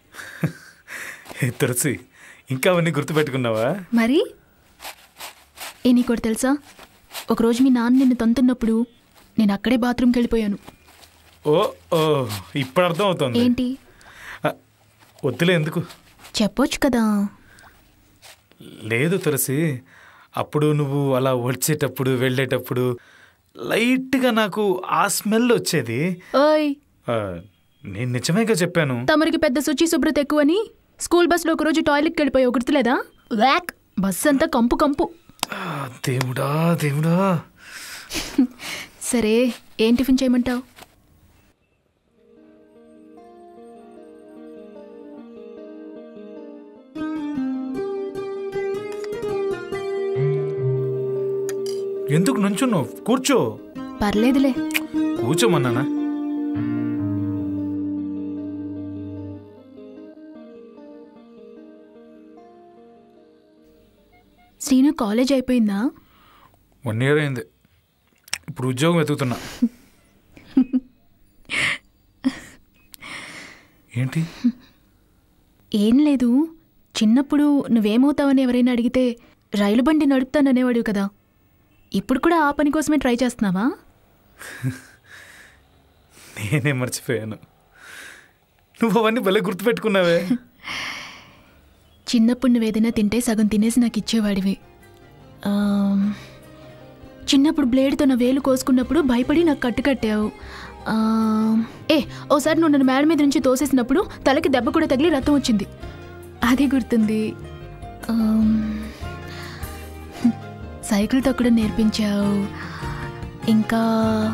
ఏ తులసి ఇంకా అవన్నీ గుర్తుపెట్టుకున్నావా మరి ఏ నీకోటి తెలుసా ఒకరోజు మీ నాన్న నిన్ను తంతున్నప్పుడు నేను అక్కడే బాత్రూమ్కి వెళ్ళిపోయాను ఓ ఓ ఇప్పుడు అర్థం అవుతుంది ఏంటి వద్దులే ఎందుకు చెప్పొచ్చు కదా లేదు తులసి అప్పుడు నువ్వు అలా వచ్చేటప్పుడు వెళ్ళేటప్పుడు లైట్గా నాకు ఆ స్మెల్ వచ్చేది ఓయ్ ఆ, నేను నిజమేగా చెప్పాను తమరికి పెద్ద శుచి శుభ్రత ఎక్కువని స్కూల్ బస్సులో ఒకరోజు టాయిలెట్కి వెళ్ళిపోయావు గుర్తులేదా వ్యాక్ బస్ అంతా కంపు కంపు ఆ, దేవుడా దేవుడా సరే ఏం టిఫిన్ చేయమంటావు ఎందుకు నుంచున్నావు కూర్చో పర్లేదులే కూర్చోమన్నానా శ్రీను కాలేజ్ అయిపోయిందా వన్ ఇయర్ అయింది ఇప్పుడు ఉద్యోగం వెతుకుతున్నా ఏంటి ఏం లేదు చిన్నప్పుడు నువ్వేమవుతావని ఎవరైనా అడిగితే రైలు బండి నడుపుతాననేవాడు కదా ఇప్పుడు కూడా ఆ పని కోసమే ట్రై చేస్తున్నావా నేనే మర్చిపోయాను నువ్వు అవన్నీ భలే గుర్తుపెట్టుకున్నావే చిన్నప్పుడు నువ్వేదైనా తింటే సగం తినేసి నాకు ఇచ్చేవాడివి ఆమ్, చిన్నప్పుడు బ్లేడ్తో నా వేలు కోసుకున్నప్పుడు భయపడి నాకు కట్టు కట్టావు ఆమ్, ఏ ఓసారి నువ్వు నన్ను మేడ మీద నుంచి తోసేసినప్పుడు తలకి దెబ్బ కూడా తగిలి రక్తం వచ్చింది అది గుర్తుంది ఆమ్, సైకిల్ తొక్కడం నేర్పించావు ఇంకా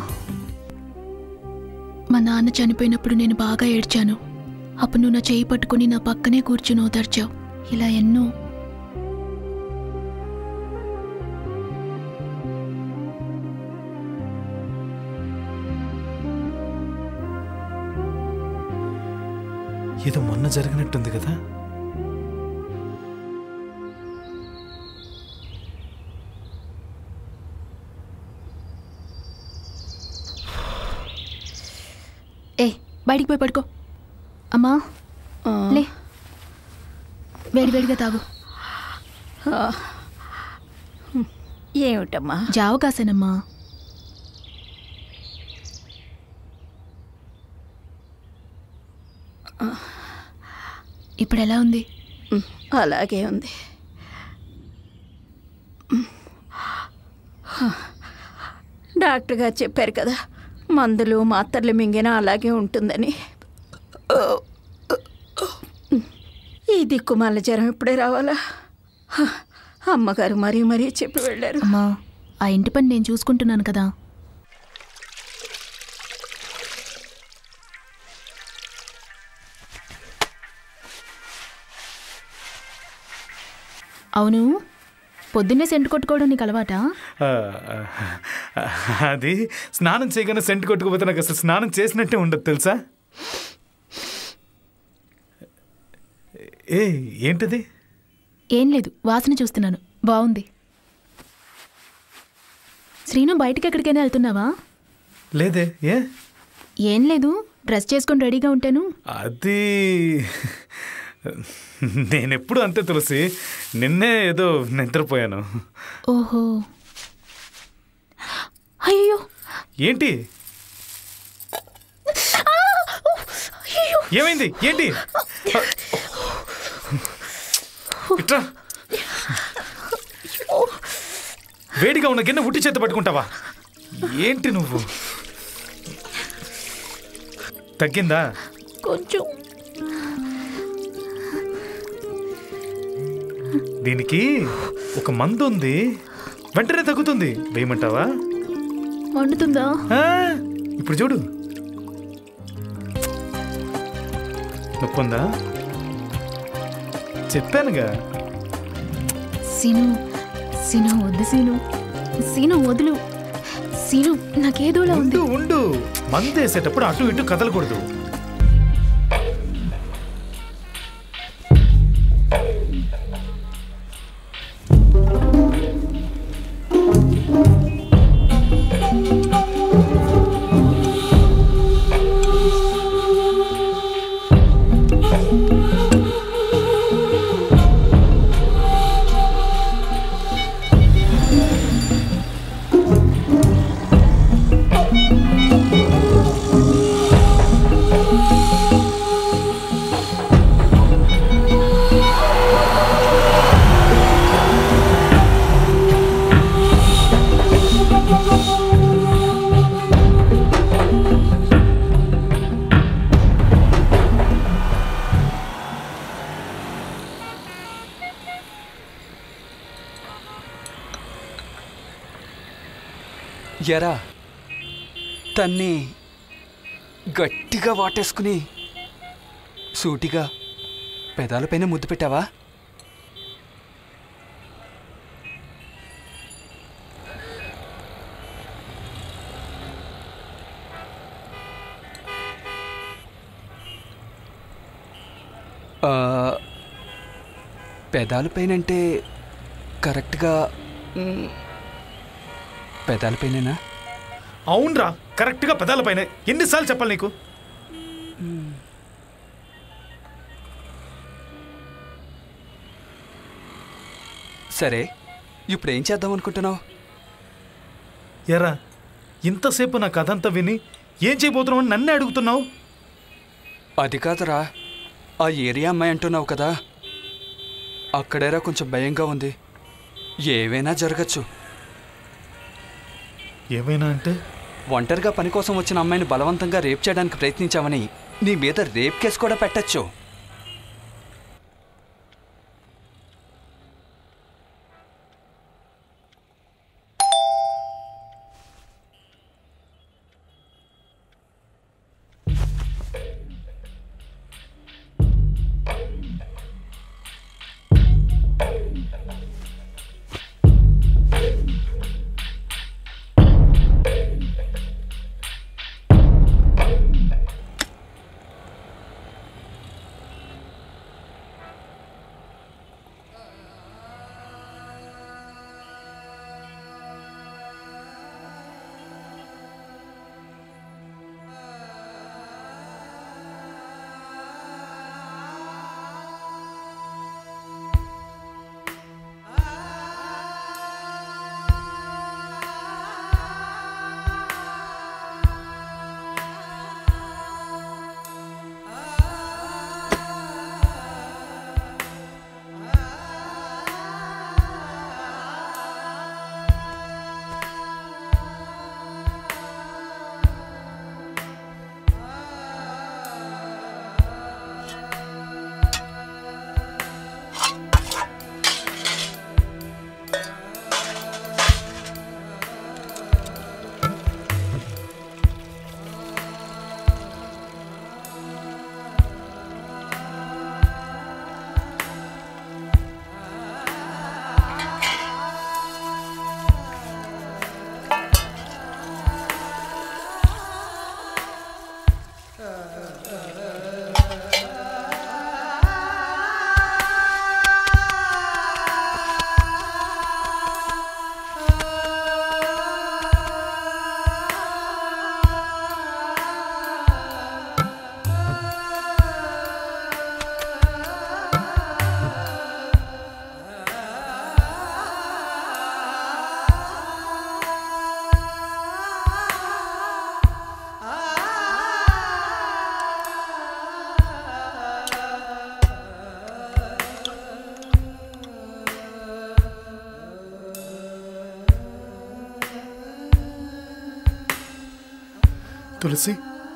మా నాన్న చనిపోయినప్పుడు నేను బాగా ఏడ్చాను అప్పుడు నువ్వు నా చేయి పట్టుకుని నా పక్కనే కూర్చుని ఓదార్చావు ఇలా ఎన్నో ఏదో మొన్న జరిగినట్టుంది కదా ఏ బయటికి పోయి పడుకో అమ్మా లే వేడివేడిగా తాగు ఏమిటమ్మా జావ కాసేనమ్మా ఇప్పుడు ఎలా ఉంది అలాగే ఉంది డాక్టర్ గారు చెప్పారు కదా మందులు మాత్రలు మింగినా అలాగే ఉంటుందని ఈ దిక్కుమాల జ్వరం ఇప్పుడే రావాలా హ, అమ్మగారు మరీ మరీ చెప్పి వెళ్ళారు అమ్మా ఆ ఇంటి పని నేను చూసుకుంటున్నాను కదా అవును పొద్దున్నే సెంటు కొట్టుకోవడం నీకు అలవాటా ఆ, అది స్నానం చేయగానే సెంట్ కొట్టుకుపోతే నాకు అసలు స్నానం చేసినట్టే ఉండదు తెలుసా ఏ ఏంటిది ఏం లేదు వాసన చూస్తున్నాను బాగుంది శ్రీను బయటికి ఎక్కడికైనా వెళ్తున్నావా లేదే ఏ ఏం లేదు డ్రెస్ చేసుకొని రెడీగా ఉంటాను అది నేనెప్పుడు అంతే తులసి నిన్నే ఏదో నిద్రపోయాను ఓహో అయ్యో ఏంటి ఏమైంది ఏంటి ఇట్రా వేడిగా ఉన్న గిన్నె ఉట్టి చేత పట్టుకుంటావా ఏంటి నువ్వు తగ్గిందా కొంచెం దీనికి ఒక మందు ఉంది వెంటనే తగ్గుతుంది వేయమంటావా వండుతుందా ఆ, ఇప్పుడు చూడు నొప్పుందా చెప్పానుగా సీను సీను వద్దు సీను సీను వదులు సీను నాకేదోలా ఉంది ఉండు ఉండు మందు వేసేటప్పుడు అటు ఇటు కదలకూడదు ఎరా తన్ని గట్టిగా వాటేసుకుని సూటిగా పెదాలపైన ముద్దు పెట్టావా ఆ, పెదాలపైన అంటే కరెక్ట్గా మ్, పెదాలపైనేనా అవునరా కరెక్ట్గా పెదాల పైన ఎన్నిసార్లు చెప్పాలి నీకు సరే ఇప్పుడు ఏం చేద్దాం అనుకుంటున్నావు ఎరా ఇంతసేపు నా కథ అంతా విని ఏం చేయబోతున్నావు అని నన్నే అడుగుతున్నావు అది కాదురా ఆ ఏరియా అమ్మాయి అంటున్నావు కదా అక్కడేరా కొంచెం భయంగా ఉంది ఏవైనా జరగచ్చు ఏమైనా అంటే ఒంటరిగా పని కోసం వచ్చిన అమ్మాయిని బలవంతంగా రేప్ చేయడానికి ప్రయత్నించామని నీ మీద రేప్ కేసు కూడా పెట్టచ్చు తులసి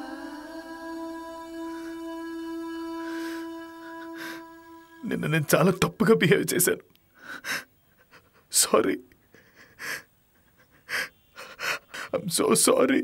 నిన్న నేను చాలా తప్పుగా బిహేవ్ చేశాను సారీ ఐమ్ సో సారీ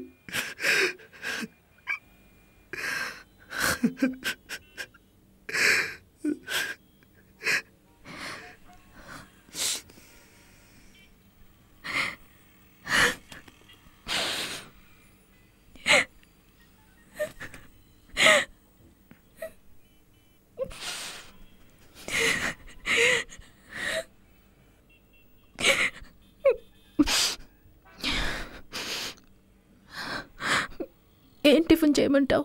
ఏం టిఫిన్ చేయమంటావు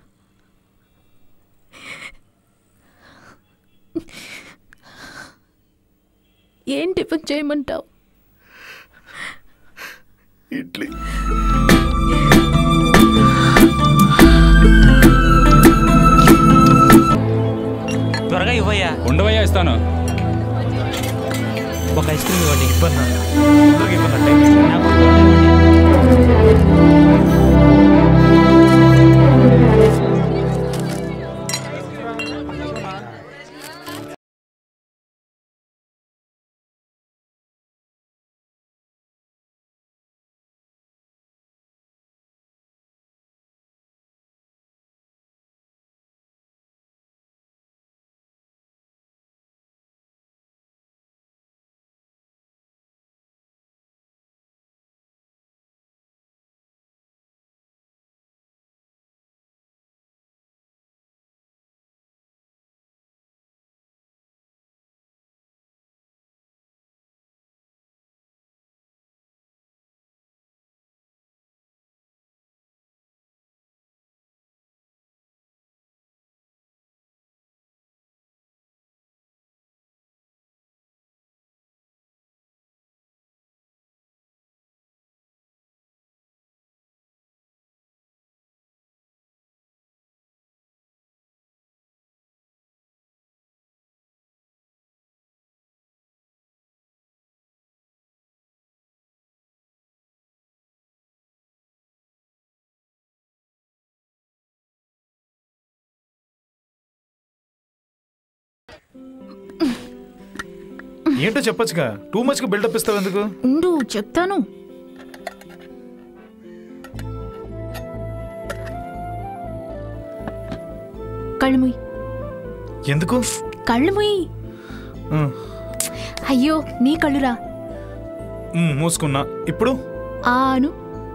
ఏం టిఫిన్ చేయమంటావు ఇడ్లీ త్వరగా ఇవ్వయ్యా ఉండవయ్యా ఇస్తాను ఒక ఐస్ క్రీమ్ ఇవ్వండి ఇవ్వన్నా తొందరగా ఇవ్వన్నా టైం వేస్ట్. నాకు ఒక కోన్ ఇవ్వండి. ఏంటో చెప్పొచ్చుగా టూ మచ్గా బిల్డప్ ఇస్తావు ఎందుకు ఉండు చెప్తాను కళ్ళు ముయ్ ఎందుకు కళ్ళు ముయ్ ఉమ్, అయ్యో నీ కళ్ళురా ఉమ్, మూసుకున్నా ఇప్పుడు ఆను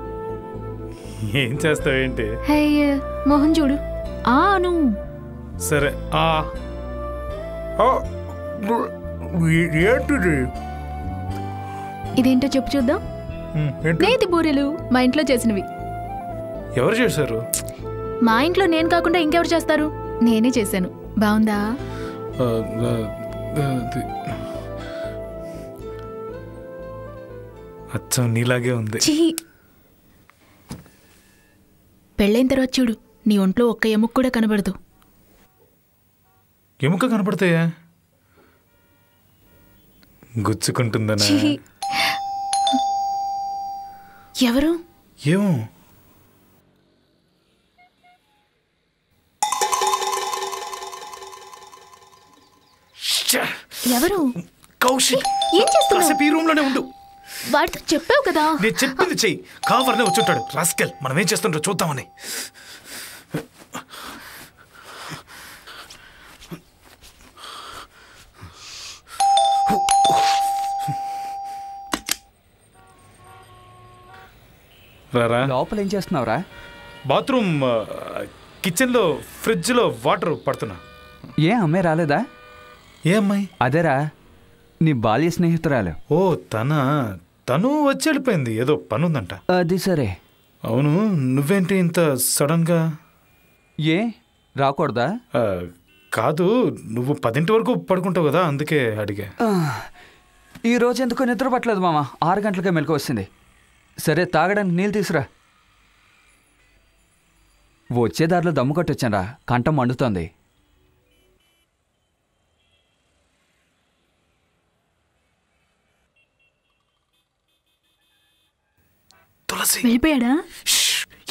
ఏం చేస్తావేంటి హయ్య మోహన్ చూడు ఆను సరే ఆ ఆ, ఏంటిది ఇదేంటో చెప్పు చూద్దాం ఉమ్, ఏంటి నేతి బూరెలు మా ఇంట్లో చేసినవి ఎవరు చేశారు మా ఇంట్లో నేను కాకుండా ఇంకెవరు చేస్తారు నేనే చేశాను బాగుందా ఆ, ఆ, అది. అచ్చం నీలాగే ఉంది చీ పెళ్ళైన తర్వాత చూడు నీ ఒంట్లో ఒక్క ఎముక కూడా కనబడదు ఎముక కనపడతాయా గుచ్చుకుంటుందనా ఛీ. ఎవరు ఏమో ఎవరు కౌశిక్ ఏం చేస్తున్నావు కాసేపు ఈ రూమ్ లోనే ఉండు వాడితో చెప్పావు కదా నేను చెప్పింది చెయ్యి కావర్నే వచ్చుంటాడు రాస్కెల్ మనం ఏం చేస్తుంటారో చూద్దామని రారా లోపల ఏం చేస్తున్నావురా బాత్రూమ్ కిచెన్లో ఫ్రిడ్జ్లో వాటర్ పడుతున్నా ఏ అమ్మాయి రాలేదా ఏ అమ్మాయి అదేరా నీ బాల్య స్నేహితురాలు ఓ తన తను వచ్చి వెళ్ళిపోయింది ఏదో పని ఉందంట అది సరే అవును నువ్వేంటి ఇంత సడన్గా ఏ రాకూడదా ఆ, కాదు నువ్వు పదింటి వరకు పడుకుంటావు కదా అందుకే అడిగా ఆ, ఈ రోజు ఎందుకో నిద్ర పట్టలేదు మామ ఆరు గంటలకే మెలకు వస్తుంది సరే తాగడానికి నీళ్ళు తీసురా వచ్చే దారిలో దమ్ము కొట్టొచ్చానరా కంఠం మండుతోంది తులసి వెళ్ళిపోయాడా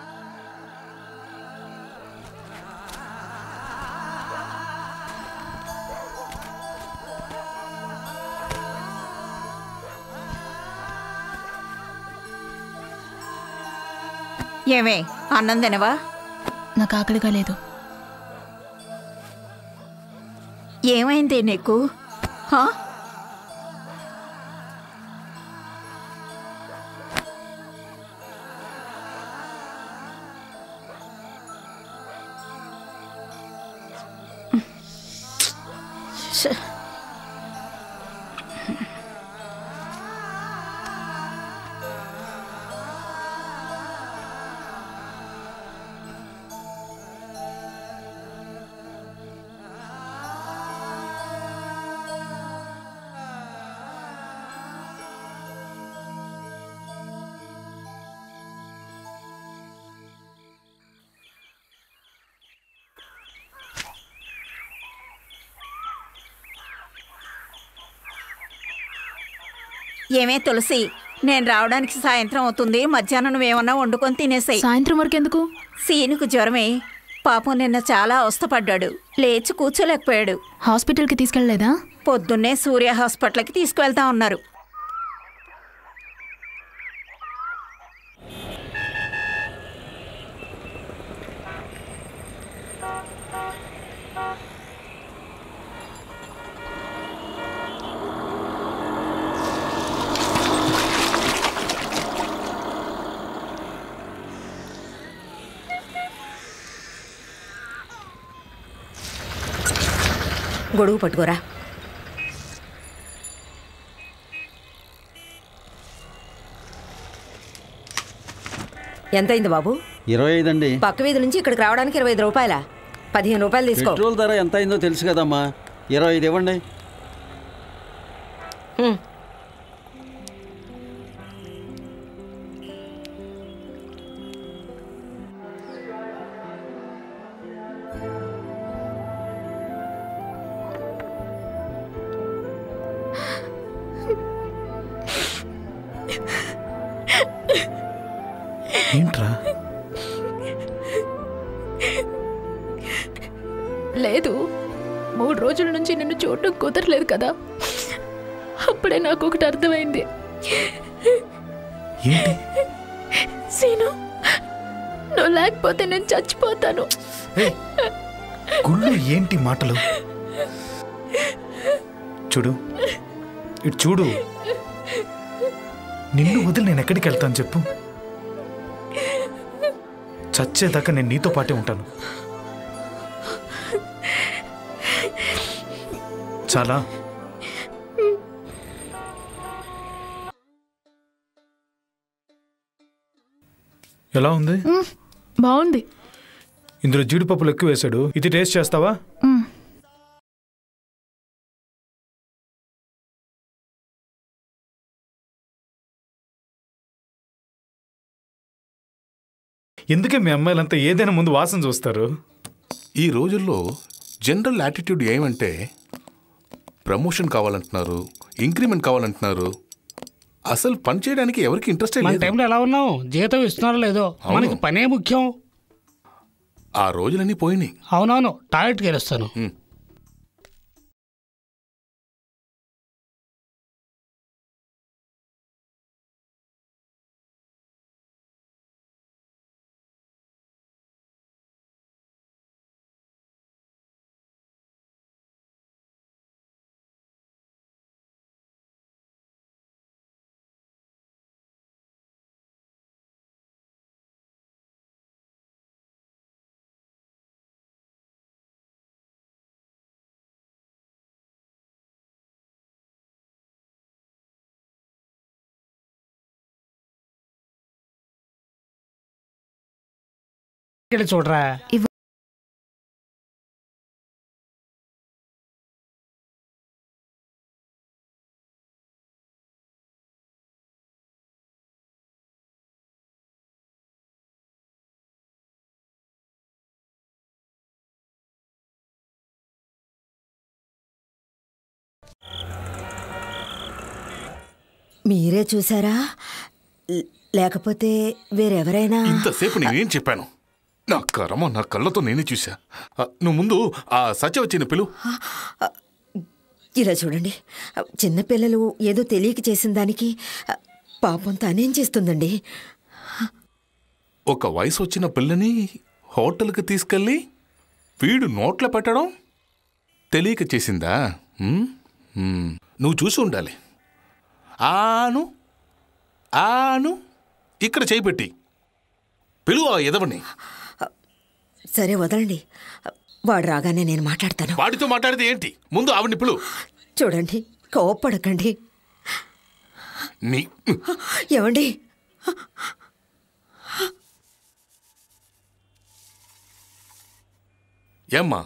ఏమే అన్నం తినవా నాకు ఆకలిగా లేదు ఏమైంది నీకు హా? ఛ. ఏమే తులసి నేను రావడానికి సాయంత్రం అవుతుంది మధ్యాహ్నం నువ్వేమన్నా వండుకొని తినేసాయి సాయంత్రం వరకు ఎందుకు సీనుకు జ్వరమే పాపం నిన్న చాలా అవస్థపడ్డాడు లేచి కూర్చోలేకపోయాడు హాస్పిటల్కి తీసుకెళ్ళలేదా పొద్దున్నే సూర్య హాస్పిటల్కి తీసుకువెళ్తా ఉన్నారు గొడుగు పట్టుకోరా ఎంతైంది బాబు ఇరవై ఐదు అండి పక్క వీధి నుంచి ఇక్కడికి రావడానికి ఇరవై ఐదు రూపాయల పదిహేను రూపాయలు తీసుకో పెట్రోల్ ధర ఎంత అయిందో తెలుసు కదమ్మా ఇరవై ఐదు ఇవ్వండి హ్మ్. ఏంట్రా లేదు మూడు రోజుల నుంచి నిన్ను చూడటం కుదరలేదు కదా అప్పుడే నాకు ఒకటి అర్థమైంది ఏంటి సీను నువ్వు లేకపోతే నేను చచ్చిపోతాను గుళ్ళు ఏంటి మాటలు చూడు ఇటు చూడు నిన్ను వదిలి నేను ఎక్కడికి వెళ్తాను చెప్పు చచ్చేదాకా నేను నీతో పాటే ఉంటాను చాలా ఎలా ఉంది మ్, బాగుంది ఇందులో జీడిపప్పులు ఎక్కువ వేశాడు ఇది టేస్ట్ చేస్తావా మ్, ఎందుకే మీ అమ్మాయిలంతా ఏదైనా ముందు వాసన చూస్తారు ఈ రోజుల్లో జనరల్ యాటిట్యూడ్ ఏమంటే ప్రమోషన్ కావాలంటున్నారు ఇంక్రిమెంట్ కావాలంటున్నారు అసలు పని చేయడానికి ఎవరికి ఇంట్రెస్ట్ మన లేదు టైంలో ఎలా ఉన్నావు జీతం ఇస్తున్నారో లేదో అవును. మనకి పనే ముఖ్యం ఆ రోజులన్నీ పోయినాయి అవునవును టాయిలెట్కి వెళ్ళొస్తాను ఇక్కడ చూడరా మీరే చూసారా లే- లేకపోతే వేరెవరైనా ఇంతసేపు నేనేం చెప్పాను నా కర్మ నా కళ్ళతో నేనే చూసా ఆ, నువ్వు ముందు ఆ సత్య వచ్చిన పిలు ఇలా చూడండి చిన్నపిల్లలు ఏదో తెలియక చేసిన దానికి పాపం తనేం చేస్తుందండి ఒక వయసు వచ్చిన పిల్లని హోటల్కి తీసుకెళ్ళి వీడు నోట్లో పెట్టడం తెలియక చేసిందా ఉమ్, ఉమ్, నువ్వు చూసి ఉండాలి ఆను ఆను ఇక్కడ చేయి పెట్టి పిలువ ఎదవని సరే వదలండి వాడు రాగానే నేను మాట్లాడతాను వాడితో మాట్లాడితే ఏంటి ముందు ఆవిడ్ని పిలు చూడండి కోప్పడకండి నీ ఏమండి ఏమ్మా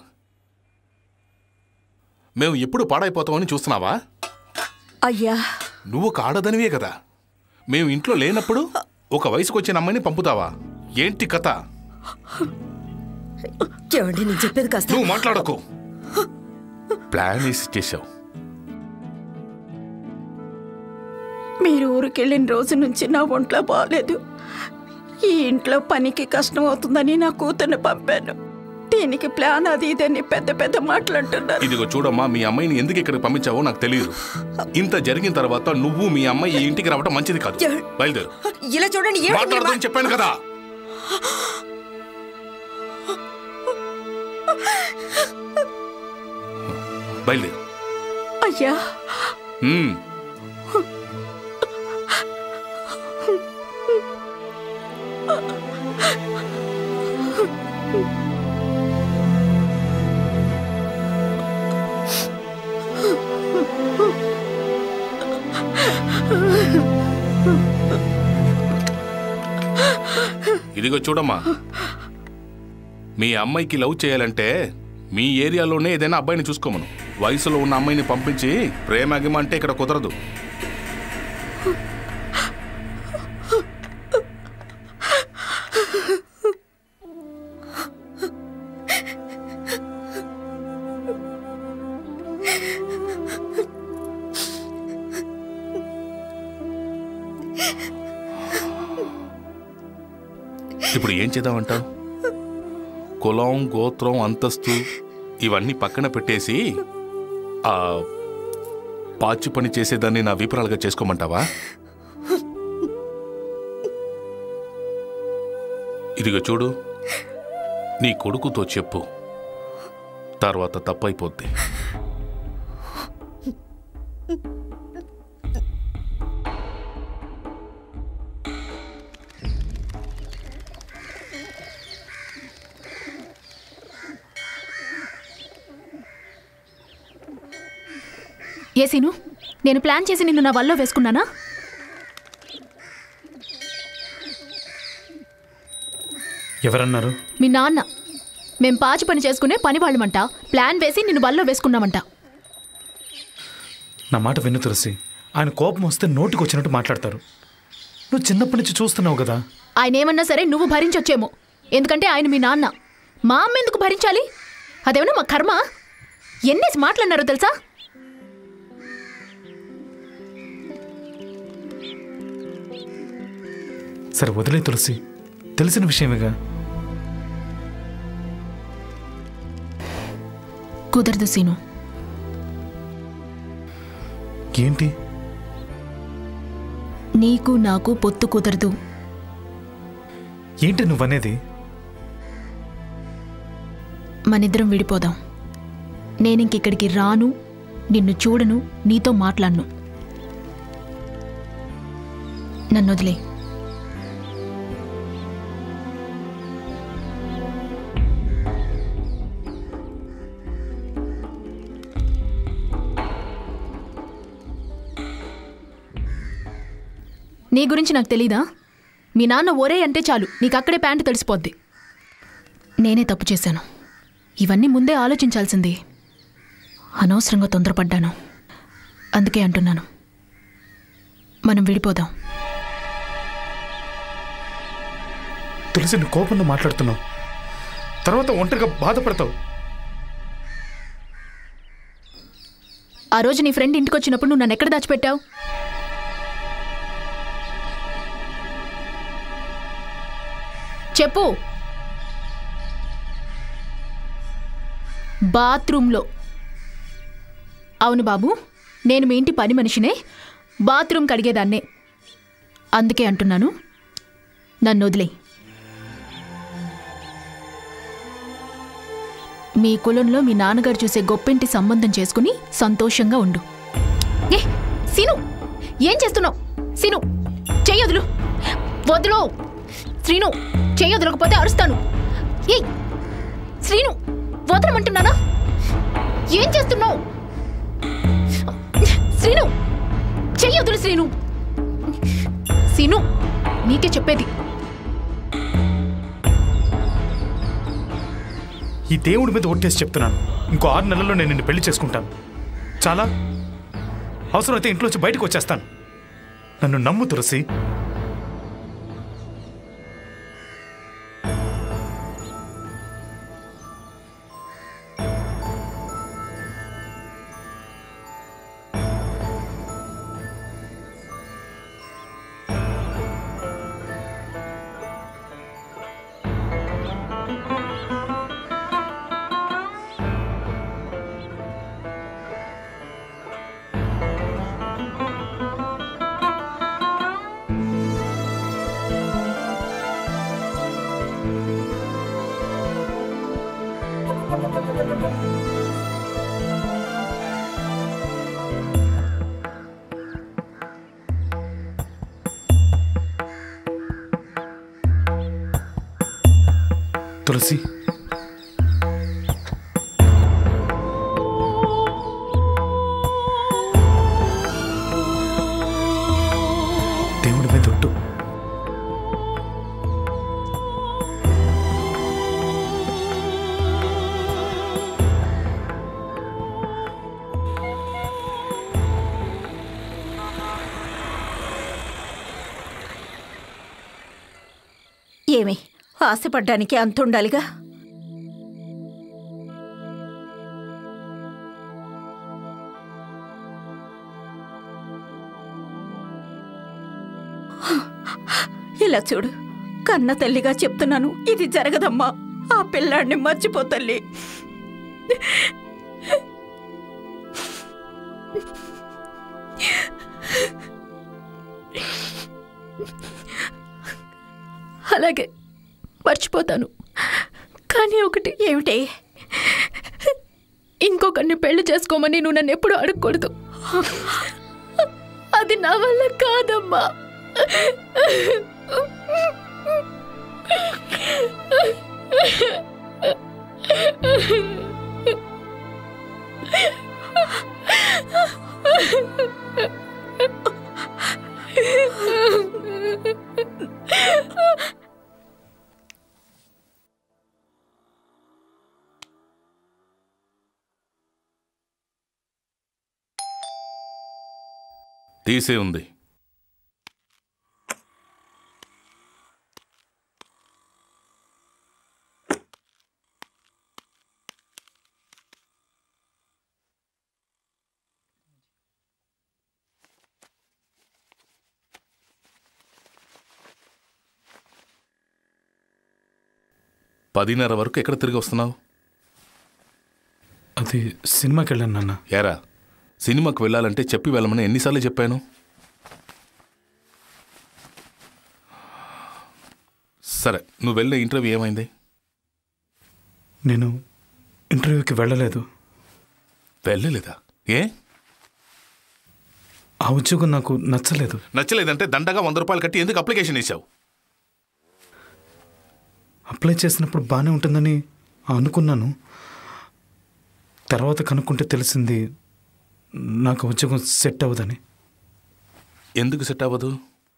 మేము ఎప్పుడు పాడైపోతామని చూస్తున్నావా అయ్యా నువ్వు ఒక ఆడదనివే కదా మేము ఇంట్లో లేనప్పుడు ఒక వయసుకు వచ్చిన అమ్మాయిని పంపుతావా ఏంటి కథ ఏమండి నేను చెప్పేది కాస్త నువ్వు మాట్లాడకు ప్లాన్ వేసి చేసావు మీరు ఊరికెళ్ళిన రోజు నుంచి నా ఒంట్లో బాగాలేదు ఈ ఇంట్లో పనికి కష్టం అవుతుందని నా కూతుర్ని పంపాను దీనికి ప్లాన్ అది ఇదని పెద్ద పెద్ద మాట్లాడుతున్నారు ఇదిగో చూడమ్మా మీ అమ్మాయిని ఎందుకు ఇక్కడికి పంపించావో నాకు తెలియదు ఇంత జరిగిన తర్వాత నువ్వు మీ అమ్మాయి ఈ ఇంటికి రావడం మంచిది కాదు బయలుదేరు ఇలా చూడండి ఏమిటి మీరు మాట్లాడదని చెప్పాను కదా బయలుదేరు అయ్యా ఉమ్. ఇదిగో చూడమ్మా మీ అమ్మాయికి లవ్ చేయాలంటే మీ ఏరియాలోనే ఏదైనా అబ్బాయిని చూసుకోమను వయసులో ఉన్న అమ్మాయిని పంపించి ప్రేమ అగిమ అంటే ఇక్కడ కుదరదు ఇప్పుడు ఏం చేద్దామంటావు కులం గోత్రం అంతస్తు ఇవన్నీ పక్కన పెట్టేసి ఆ పాచి పని చేసేదాన్ని నా విపురాలుగా చేసుకోమంటావా ఇదిగో చూడు నీ కొడుకుతో చెప్పు తర్వాత తప్పైపోద్ది ఏ సీను నేను ప్లాన్ చేసి నిన్ను నా వల్ల వేసుకున్నానా ఎవరన్నారు మీ నాన్న మేం పాచి పని చేసుకునే పని వాళ్ళమంట ప్లాన్ వేసి నిన్ను వల్ల వేసుకున్నామంట నా మాట విను తులసి ఆయన కోపం వస్తే నోటికి వచ్చినట్టు మాట్లాడతారు నువ్వు చిన్నప్పటి నుంచి చూస్తున్నావు కదా ఆయన ఏమన్నా సరే నువ్వు భరించొచ్చేమో ఎందుకంటే ఆయన మీ నాన్న మా అమ్మ ఎందుకు భరించాలి అదేమన్నా మా కర్మ ఎన్నేసి మాట్లాడినారో తెలుసా సరే వదిలే తులసి తెలిసిన విషయమేగా కుదరదు సీను ఏంటి నీకు నాకు పొత్తు కుదరదు ఏంటి నువ్వనేది మనిద్దరం విడిపోదాం నేనింకిక్కడికి రాను నిన్ను చూడను నీతో మాట్లాడను నన్ను వదిలే నీ గురించి నాకు తెలీదా మీ నాన్న ఒరే అంటే చాలు నీకు అక్కడే ప్యాంటు తడిసిపోద్ది నేనే తప్పు చేశాను ఇవన్నీ ముందే ఆలోచించాల్సింది అనవసరంగా తొందరపడ్డాను అందుకే అంటున్నాను మనం విడిపోదాం తులసి నువ్వు కోపంలో మాట్లాడుతున్నావు తర్వాత ఒంటరిగా బాధపడతావు ఆ రోజు నీ ఫ్రెండ్ ఇంటికి వచ్చినప్పుడు నువ్వు నన్ను ఎక్కడ దాచిపెట్టావు చెప్పు బాత్రూంలో అవును బాబు నేను మీ ఇంటి పని మనిషినే బాత్రూమ్ కడిగేదాన్నే అందుకే అంటున్నాను నన్ను వదిలే మీ కులంలో మీ నాన్నగారు చూసే గొప్పింటి సంబంధం చేసుకుని సంతోషంగా ఉండు ఏ సీను ఏం చేస్తున్నావు సీను చెయ్యొదులు వదులు శ్రీను చెయ్యొదలకపోతే అరుస్తాను ఏ శ్రీను వదలమంటున్నానా ఏం చేస్తున్నావు శ్రీను చెయ్యొదులు శ్రీను సీను నీకే చెప్పేది ఈ దేవుడి మీద ఒట్టేసి చెప్తున్నాను ఇంకో ఆరు నెలల్లో నేను నిన్ను పెళ్లి చేసుకుంటాను చాలా అవసరమైతే ఇంట్లోంచి బయటకు వచ్చేస్తాను నన్ను నమ్ము తులసి తులసి దేవుడి మీద ఒట్టు ఏమి ఆశపడ్డానికి అంతుండాలిగా ఇలా చూడు కన్న తల్లిగా చెప్తున్నాను ఇది జరగదమ్మా ఆ పిల్లాడిని మర్చిపో తల్లి అలాగే మర్చిపోతాను కానీ ఒకటి ఏమిటి ఇంకొకరిని పెళ్లి చేసుకోమని నువ్వు నన్ను ఎప్పుడు అడగకూడదు అది నా వల్ల కాదమ్మా తీసే ఉంది పదిన్నర వరకు ఎక్కడ తిరిగి వస్తున్నావు అది సినిమాకి వెళ్ళాను నాన్న ఏరా సినిమాకు వెళ్ళాలంటే చెప్పి వెళ్ళమని ఎన్నిసార్లు చెప్పాను సరే నువ్వు వెళ్ళే ఇంటర్వ్యూ ఏమైంది నేను ఇంటర్వ్యూకి వెళ్ళలేదు వెళ్ళలేదా ఏ ఆ ఉద్యోగం నాకు నచ్చలేదు నచ్చలేదంటే దండగా వంద రూపాయలు కట్టి ఎందుకు అప్లికేషన్ ఇచ్చావు అప్లై చేసినప్పుడు బాగానే ఉంటుందని అనుకున్నాను తర్వాత కనుక్కుంటే తెలిసింది నాకు ఆ ఉద్యోగం సెట్ అవ్వదని ఎందుకు సెట్ అవ్వదు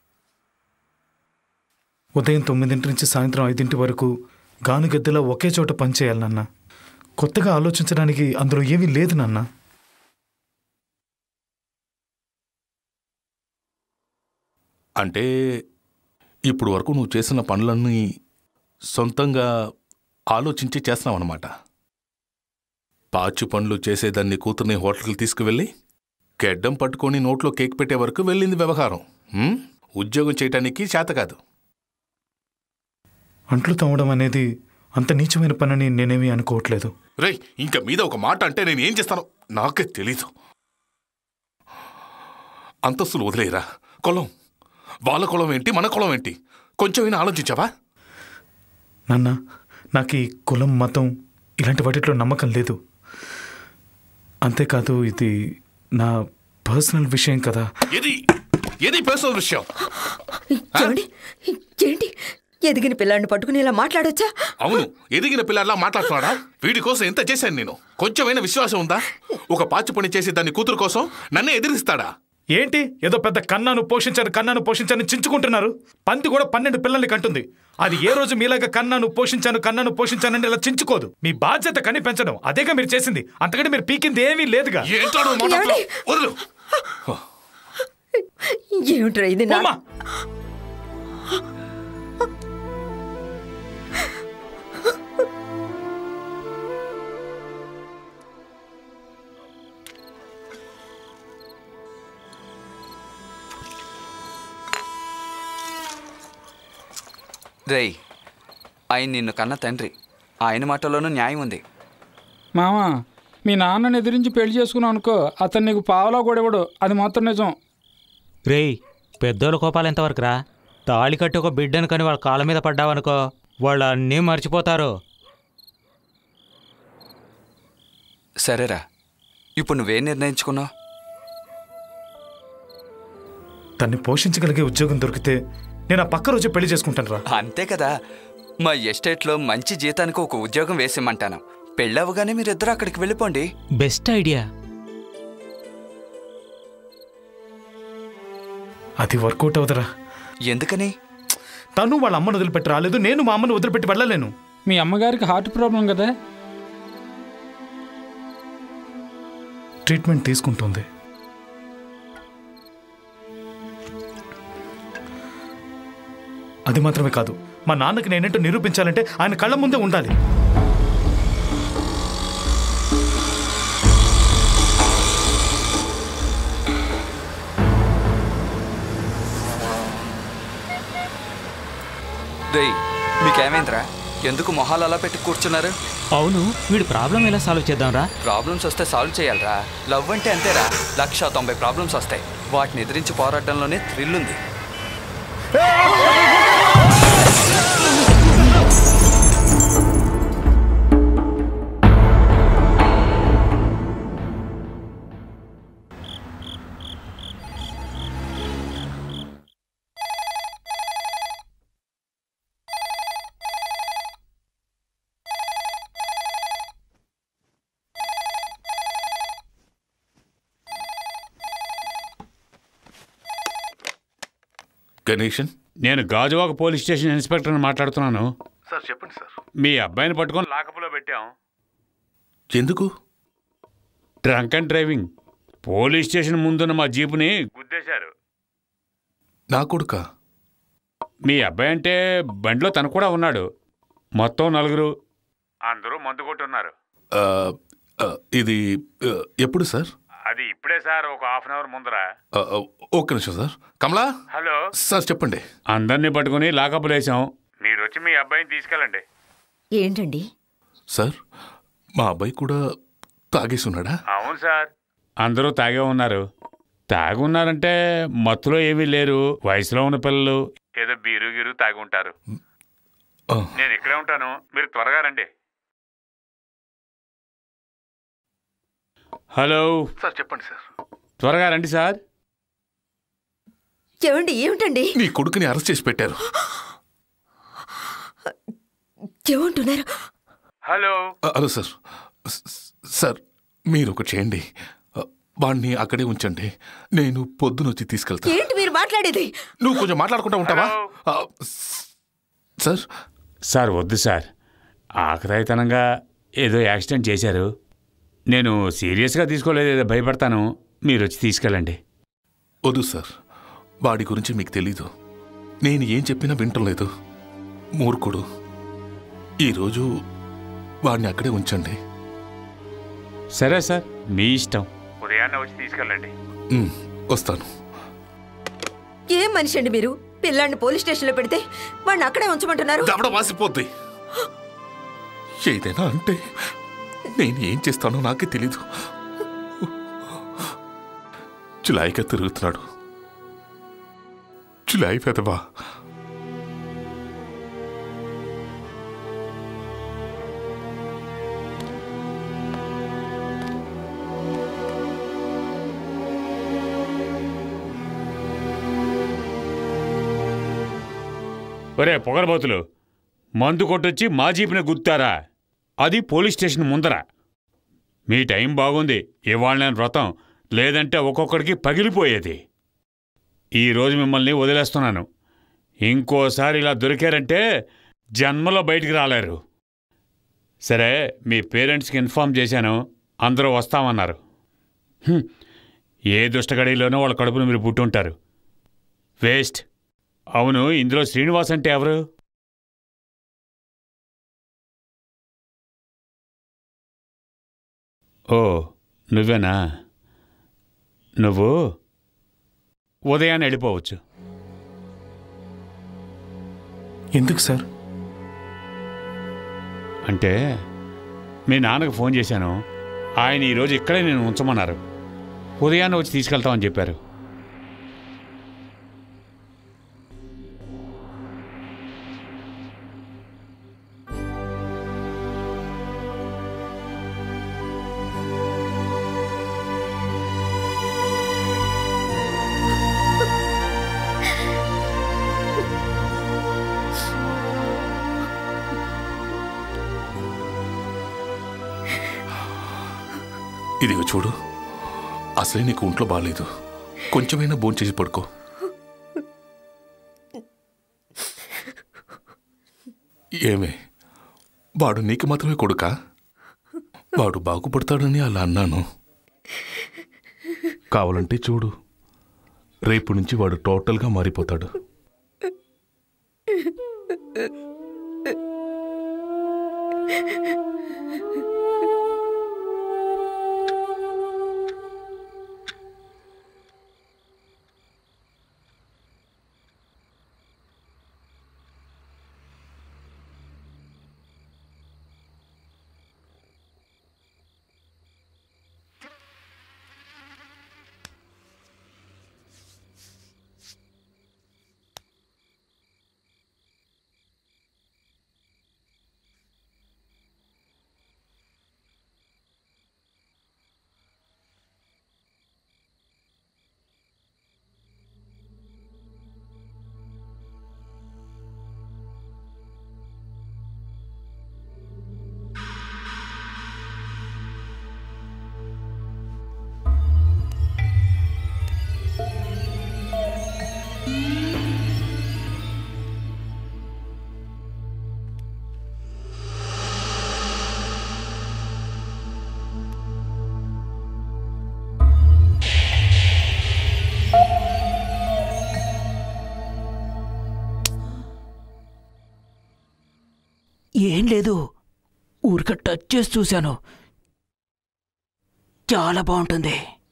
ఉదయం తొమ్మిదింటి నుంచి సాయంత్రం ఐదింటి వరకు గానుగద్దెలా ఒకే చోట పనిచేయాలి నాన్న కొత్తగా ఆలోచించడానికి అందులో ఏమీ లేదు నాన్న అంటే ఇప్పుడు వరకు నువ్వు చేసిన పనులన్నీ సొంతంగా ఆలోచించి చేస్తున్నావు అనమాట పాచు పనులు చేసేదాన్ని కూతుర్ని హోటల్కి తీసుకువెళ్ళి గెడ్డం పట్టుకొని నోట్లో కేక్ పెట్టే వరకు వెళ్ళింది వ్యవహారం ఉమ్? ఉద్యోగం చేయటానికి చేత కాదు అంట్లు తవ్వడం అనేది అంత నీచమైన పనని నేనేమీ అనుకోవట్లేదు రేయ్ ఇంక మీద ఒక మాట అంటే నేను ఏం చేస్తానో నాకే తెలీదు అంతస్తులు వదిలేయరా కులం వాళ్ళ కులం ఏంటి మన కులం ఏంటి కొంచెమైనా ఆలోచించావా నాన్న నాకు ఈ కులం మతం ఇలాంటి వాటిలో నమ్మకం లేదు అంతేకాదు ఇది నా పర్సనల్ విషయం కదా ఏది ఏది పర్సనల్ విషయం ఏమండి ఏంటి ఎదిగిన పిల్లాడిని పట్టుకుని ఇలా మాట్లాడొచ్చా అవును ఎదిగిన పిల్లల్లా మాట్లాడుతున్నాడా వీడి కోసం ఎంత చేశాను నేను కొంచెమైనా విశ్వాసం ఉందా ఒక పాచి పని చేసి దాని కూతురు కోసం నన్నే ఎదిరిస్తాడా ఏంటి ఏదో పెద్ద కన్నాను పోషించాను కన్నాను పోషించాను చించుకుంటున్నారు పంది కూడా పన్నెండు పిల్లల్ని కంటుంది అది ఏ రోజు మీలాగా కన్నాను పోషించాను కన్నాను పోషించానని ఇలా చించుకోదు మీ బాధ్యత కని పెంచడం అదేగా మీరు చేసింది అంతకంటే మీరు పీకింది ఏమీ లేదుగా ఏంటో నువ్వు మాట్లాడుతున్నావు? వదిలు ఏమిట్రా ఇది నా- రేయ్ ఆయన నిన్ను కన్న తండ్రి ఆయన మాటలోనూ న్యాయం ఉంది మామ మీ నాన్నని ఎదిరించి పెళ్లి చేసుకున్నావు అనుకో అతను నీకు పావలా కూడా ఇవ్వడు అది మాత్రం నిజం రేయ్ పెద్దోళ్ళ కోపాలు ఎంతవరకు రా తాళి కట్టి ఒక బిడ్డను కానీ వాళ్ళ కాళ్ళ మీద పడ్డావనుకో వాళ్ళు అన్నీ మర్చిపోతారు సరేరా ఇప్పుడు నువ్వేం నిర్ణయించుకున్నావు తన్ని పోషించగలిగే ఉద్యోగం దొరికితే నేను ఆ పక్క రోజు పెళ్లి చేసుకుంటాను రా అంతే కదా మా ఎస్టేట్లో మంచి జీతానికి ఒక ఉద్యోగం వేసేయమంటాను పెళ్ళవగానే మీరిద్దరు అక్కడికి వెళ్ళిపోండి బెస్ట్ ఐడియా అది వర్కౌట్ అవుదరా ఎందుకని తను వాళ్ళ అమ్మను వదిలిపెట్టి రాలేదు నేను మా అమ్మను వదిలిపెట్టి వెళ్ళలేను మీ అమ్మగారికి హార్ట్ ప్రాబ్లం కదా ట్రీట్మెంట్ తీసుకుంటుంది అది మాత్రమే కాదు మా నాన్నకి నేనేంటో నిరూపించాలంటే ఆయన కళ్ళ ముందే ఉండాలి రేయ్ మీకేమైందిరా ఎందుకు మొహాలు అలా పెట్టి కూర్చున్నారు అవును వీడి ప్రాబ్లం ఎలా సాల్వ్ చేద్దాంరా ప్రాబ్లమ్స్ వస్తే సాల్వ్ చేయాలరా లవ్ అంటే అంతేరా లక్ష తొంభై ప్రాబ్లమ్స్ వస్తాయి వాటిని ఎదిరించి పోరాటంలోనే థ్రిల్ ఉంది గణేషన్ నేను గాజువాక పోలీస్ స్టేషన్ ఇన్స్పెక్టర్ని మాట్లాడుతున్నాను సార్ చెప్పండి సార్ మీ అబ్బాయిని పట్టుకొని లాకప్లో పెట్టాం ఎందుకు drunk and driving police station ముందున్న మా జీపుని గుద్దేశారు నా కొడుక మీ అబ్బాయి అంటే బండిలో తను కూడా ఉన్నాడు మొత్తం నలుగురు అందరూ మందు కొట్టున్నారు ఆ, ఆ, ఇది ఆ, ఎప్పుడు సార్ అది ఇప్పుడే సార్ ఒక హాఫ్ అన్ అవర్ ముందర ఆ, ఆ, ఒక్క నిమిషం సార్ కమలా హలో సార్ చెప్పండి అందరినీ పట్టుకుని లాకప్లు వేసాం మీరు వచ్చి మీ అబ్బాయిని తీసుకెళ్ళండి ఏంటండి సార్ మా అబ్బాయి కూడా తాగేసి ఉన్నాడా అవును సార్ అందరూ తాగే ఉన్నారు తాగి ఉన్నారంటే మత్తులో ఏమీ లేరు వయసులో ఉన్న పిల్లలు ఏదో బీరు గీరు తాగి ఉంటారు ఆ, నేను ఇక్కడే ఉంటాను మీరు త్వరగా రండి హలో సార్ చెప్పండి సార్ త్వరగా రండి సార్ ఏమండి ఏమిటండి నీ కొడుకుని అరెస్ట్ చేసి పెట్టారు ఏమంటున్నారు హలో ఆ, హలో సార్ స- సార్ మీరు ఒకటి చేయండి ఆ, వాణ్ణి అక్కడే ఉంచండి నేను పొద్దునొచ్చి తీసుకెళ్తా ఏంటి మీరు మాట్లాడేది నువ్వు కొంచెం మాట్లాడుకుంటా ఉంటావా ఆ, స్- సార్ సార్ వద్దు సార్ ఆకతాయితనంగా ఏదో యాక్సిడెంట్ చేశారు నేను సీరియస్గా తీసుకోలేదు ఏదో భయపడతాను మీరు వచ్చి తీసుకెళ్ళండి వద్దు సార్ వాడి గురించి మీకు తెలీదు నేను ఏం చెప్పినా వింటలేదు మూర్ఖుడు ఈరోజు వాడిని అక్కడే ఉంచండి సరే సార్ మీ ఇష్టం ఉదయాన్నే వచ్చి తీసుకెళ్ళండి ఉమ్, వస్తాను ఏం మనిషి అండి మీరు పిల్లాన్ని పోలీస్ స్టేషన్లో పెడితే వాడిని అక్కడే ఉంచమంటున్నారు దవడ వాసిపోద్ది ఏదైనా అంటే నేను ఏం చేస్తానో నాకే తెలీదు చులాయిగా తిరుగుతున్నాడు చులాయి పెదవా ఒరే పొగరబోతులు మందు కొట్టొచ్చి మా జీపుని గుర్తారా అది పోలీస్ స్టేషన్ ముందర మీ టైం బాగుంది ఇవాళ నేను వ్రతం లేదంటే ఒక్కొక్కడికి పగిలిపోయేది ఈరోజు మిమ్మల్ని వదిలేస్తున్నాను ఇంకోసారి ఇలా దొరికారంటే జన్మలో బయటికి రాలేరు సరే మీ పేరెంట్స్కి ఇన్ఫామ్ చేశాను అందరూ వస్తామన్నారు హ్మ్, ఏ దుష్టగడిలోనో వాళ్ళ కడుపును మీరు పుట్టుంటారు వేస్ట్ అవును ఇందులో శ్రీనివాస్ అంటే ఎవరు ఓ నువ్వేనా నువ్వు ఉదయాన్నే వెళ్ళిపోవచ్చు ఎందుకు సార్ అంటే మీ నాన్నకు ఫోన్ చేశాను ఆయన ఈరోజు ఇక్కడే నేను ఉంచమన్నారు ఉదయాన్నే వచ్చి తీసుకెళ్తామని చెప్పారు ఇదిగో చూడు అసలే నీకు ఒంట్లో బాగాలేదు కొంచెమైనా భోంచేసి పడుకో ఏమే వాడు నీకు మాత్రమే కొడుక వాడు బాగుపడతాడని అలా అన్నాను కావాలంటే చూడు రేపు నుంచి వాడు టోటల్గా మారిపోతాడు ఏం లేదు ఊరిక టచ్ చేసి చూశాను చాలా బాగుంటుంది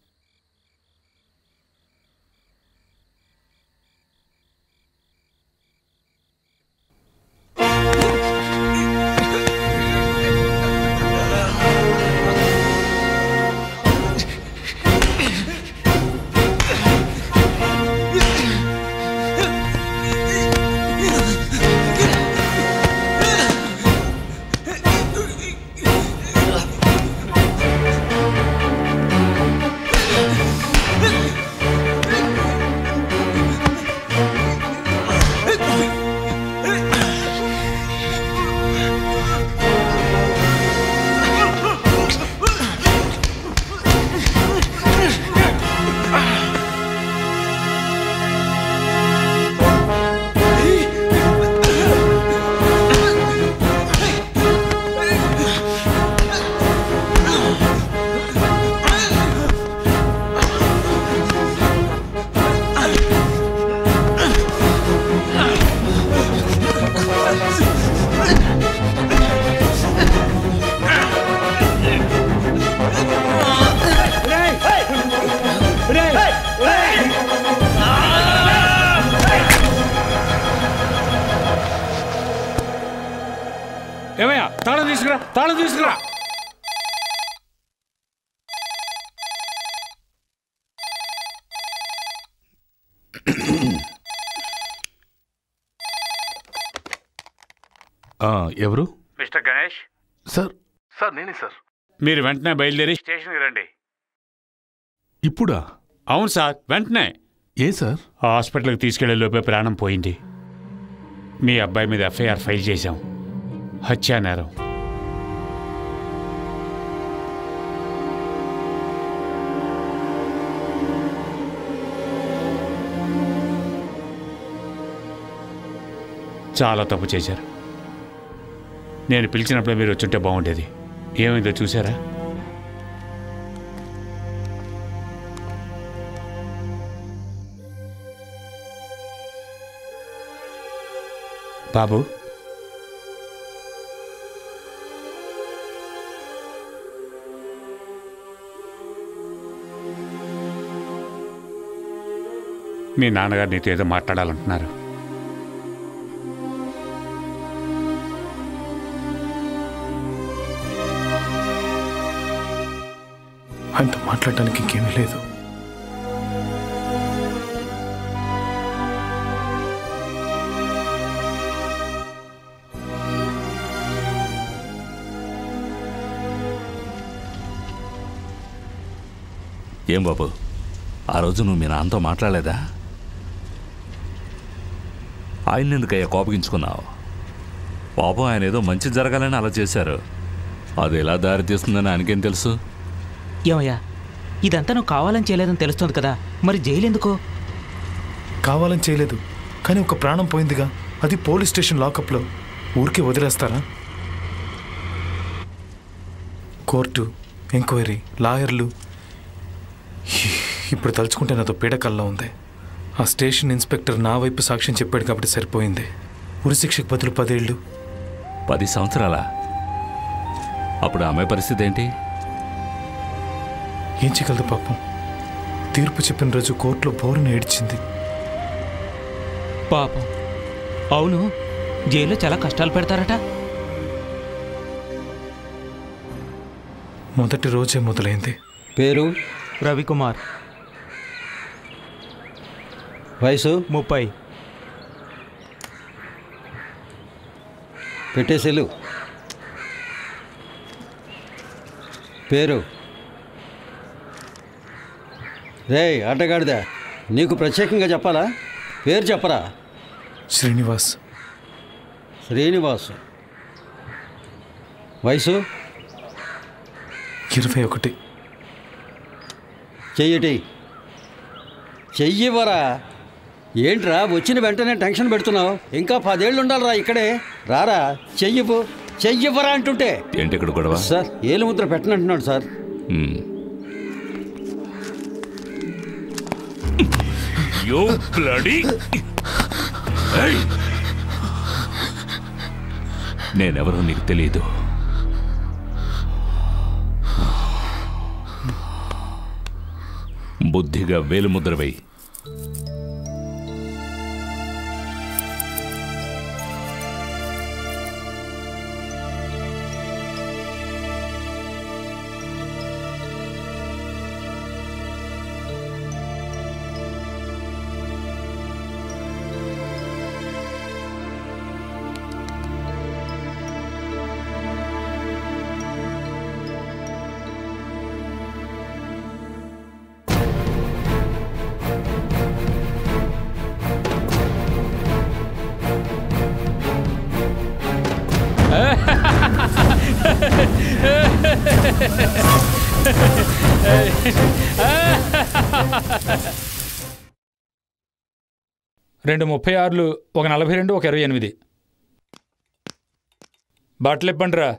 ఏమయ్యా తాళం తీసుకురా తాళం తీసుకురా ఆ, ఎవరు మిస్టర్ గణేష్ సార్ సార్ నేనే సార్ మీరు వెంటనే బయలుదేరి స్టేషన్కి రండి ఇప్పుడా అవును సార్ వెంటనే ఏ సార్ హాస్పిటల్కి తీసుకెళ్లే లోపే ప్రాణం పోయింది మీ అబ్బాయి మీద ఎఫ్ఐఆర్ ఫైల్ చేశాం హత్యా నేరం చాలా తప్పు చేశారు నేను పిలిచినప్పుడే మీరు వచ్చుంటే బాగుండేది ఏమైందో చూసారా బాబు మీ నాన్నగారు నీతో ఏదో మాట్లాడాలంటున్నారు ఆయనతో మాట్లాడడానికి ఇంకేమీ లేదు ఏం బాబు ఆ రోజు నువ్వు మీ నాన్నతో మాట్లాడలేదా ఆయన ఎందుకయ్యా కోపగించుకున్నావు పాపం ఆయన ఏదో మంచి జరగాలని అలా చేశారు అది ఎలా దారి తీస్తుందని ఆయనకేం తెలుసు ఏమయ్యా ఇదంతా నువ్వు కావాలని చేయలేదని తెలుస్తుంది కదా మరి జైలు ఎందుకు కావాలని చేయలేదు కానీ ఒక ప్రాణం పోయిందిగా అది పోలీస్ స్టేషన్ లాకప్లో ఊరికే వదిలేస్తారా కోర్టు ఎంక్వైరీ లాయర్లు ఇప్పుడు తలుచుకుంటే నాతో పీడకల్లా ఉంది ఆ స్టేషన్ ఇన్స్పెక్టర్ నా వైపు సాక్ష్యం చెప్పాడు కాబట్టి సరిపోయింది ఉరిశిక్షకు బదులు పదేళ్ళు పది సంవత్సరాలా అప్పుడు ఆమె పరిస్థితి ఏంటి ఏం చేయగలదు పాపం తీర్పు చెప్పిన రోజు కోర్టులో బోరును ఏడ్చింది పాపం అవును జైల్లో చాలా కష్టాలు పెడతారట మొదటి రోజే మొదలైంది పేరు రవికుమార్ వయసు ముప్పై పెట్టేసెలు పేరు రే ఆటగాడిదా నీకు ప్రత్యేకంగా చెప్పాలా పేరు చెప్పరా శ్రీనివాస్ శ్రీనివాస్ వయసు ఇరవై ఒకటి చెయ్యటి చెయ్యివరా ఏంట్రా వచ్చిన వెంటనే టెన్షన్ పెడుతున్నావు ఇంకా పదేళ్ళు ఉండాలిరా ఇక్కడే రారా చెయ్యిపు చెయ్యివరా అంటుంటే ఏంటి ఇక్కడ గొడవ సార్ ఏలు ముద్ర పెట్టనంటున్నాడు సార్ మ్మ్. You bloody! Hey! నేనెవరో నీకు తెలియదు బుద్ధిగా వేలుముద్ర వేయి రెండు ముప్పై ఆరులు ఒక నలభై రెండు ఒక ఇరవై ఎనిమిది బట్టలు ఇప్పండి రా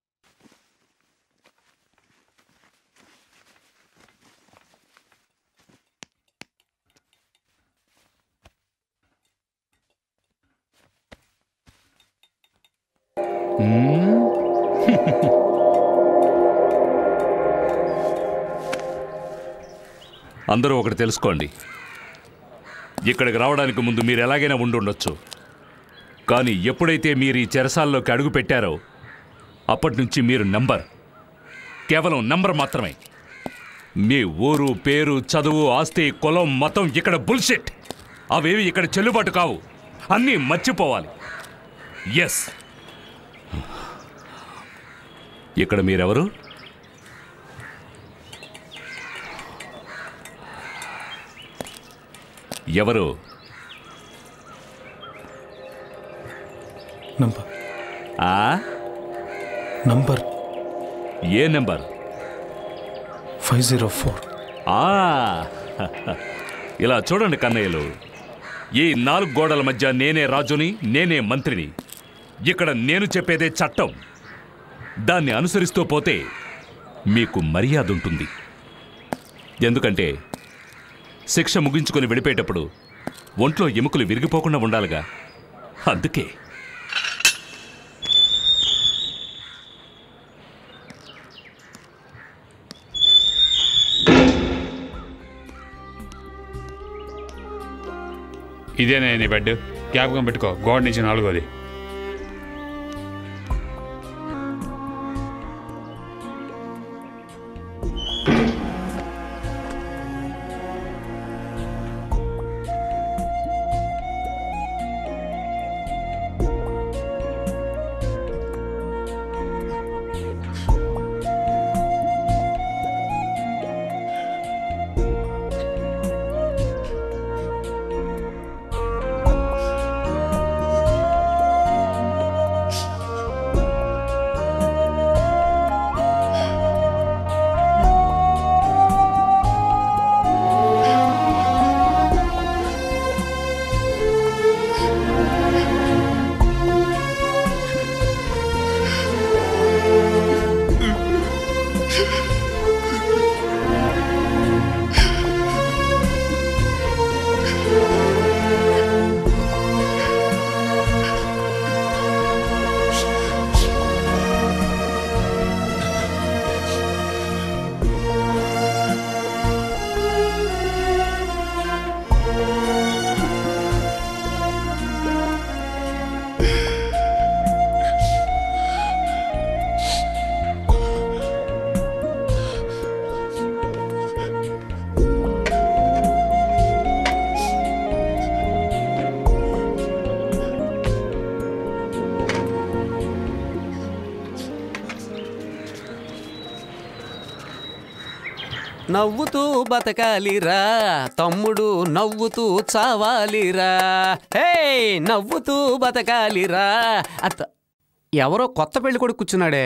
అందరూ ఒకటి తెలుసుకోండి ఇక్కడికి రావడానికి ముందు మీరు ఎలాగైనా ఉండి ఉండొచ్చు కానీ ఎప్పుడైతే మీరు ఈ చెరసాల్లోకి అడుగు పెట్టారో అప్పటి నుంచి మీరు నంబర్ కేవలం నంబర్ మాత్రమే మీ ఊరు పేరు చదువు ఆస్తి కులం మతం ఇక్కడ బుల్షిట్ అవేవి ఇక్కడ చెల్లుబాటు కావు అన్నీ మర్చిపోవాలి ఎస్ ఇక్కడ మీరెవరు ఎవరు నంబర్ ఆ నంబర్ ఏ నెంబర్ ఫైవ్ జీరో ఫోర్ ఆ ఇలా చూడండి కన్నయ్యలు ఈ నాలుగు గోడల మధ్య నేనే రాజుని నేనే మంత్రిని ఇక్కడ నేను చెప్పేదే చట్టం దాన్ని అనుసరిస్తూ పోతే మీకు మర్యాద ఉంటుంది ఎందుకంటే శిక్ష ముగించుకొని వెళ్ళిపోయేటప్పుడు ఒంట్లో ఎముకలు విరిగిపోకుండా ఉండాలిగా అందుకే ఇదేనే నీ బెడ్ జ్ఞాపకం పెట్టుకో గోడ నుంచి నాలుగోది నవ్వుతూ బతకాలిరా తమ్ముడు నవ్వుతూ చావాలిరా హే నవ్వుతూ బతకాలిరా అత్త ఎవరో కొత్త పెళ్లి కొడుకు కూర్చున్నాడే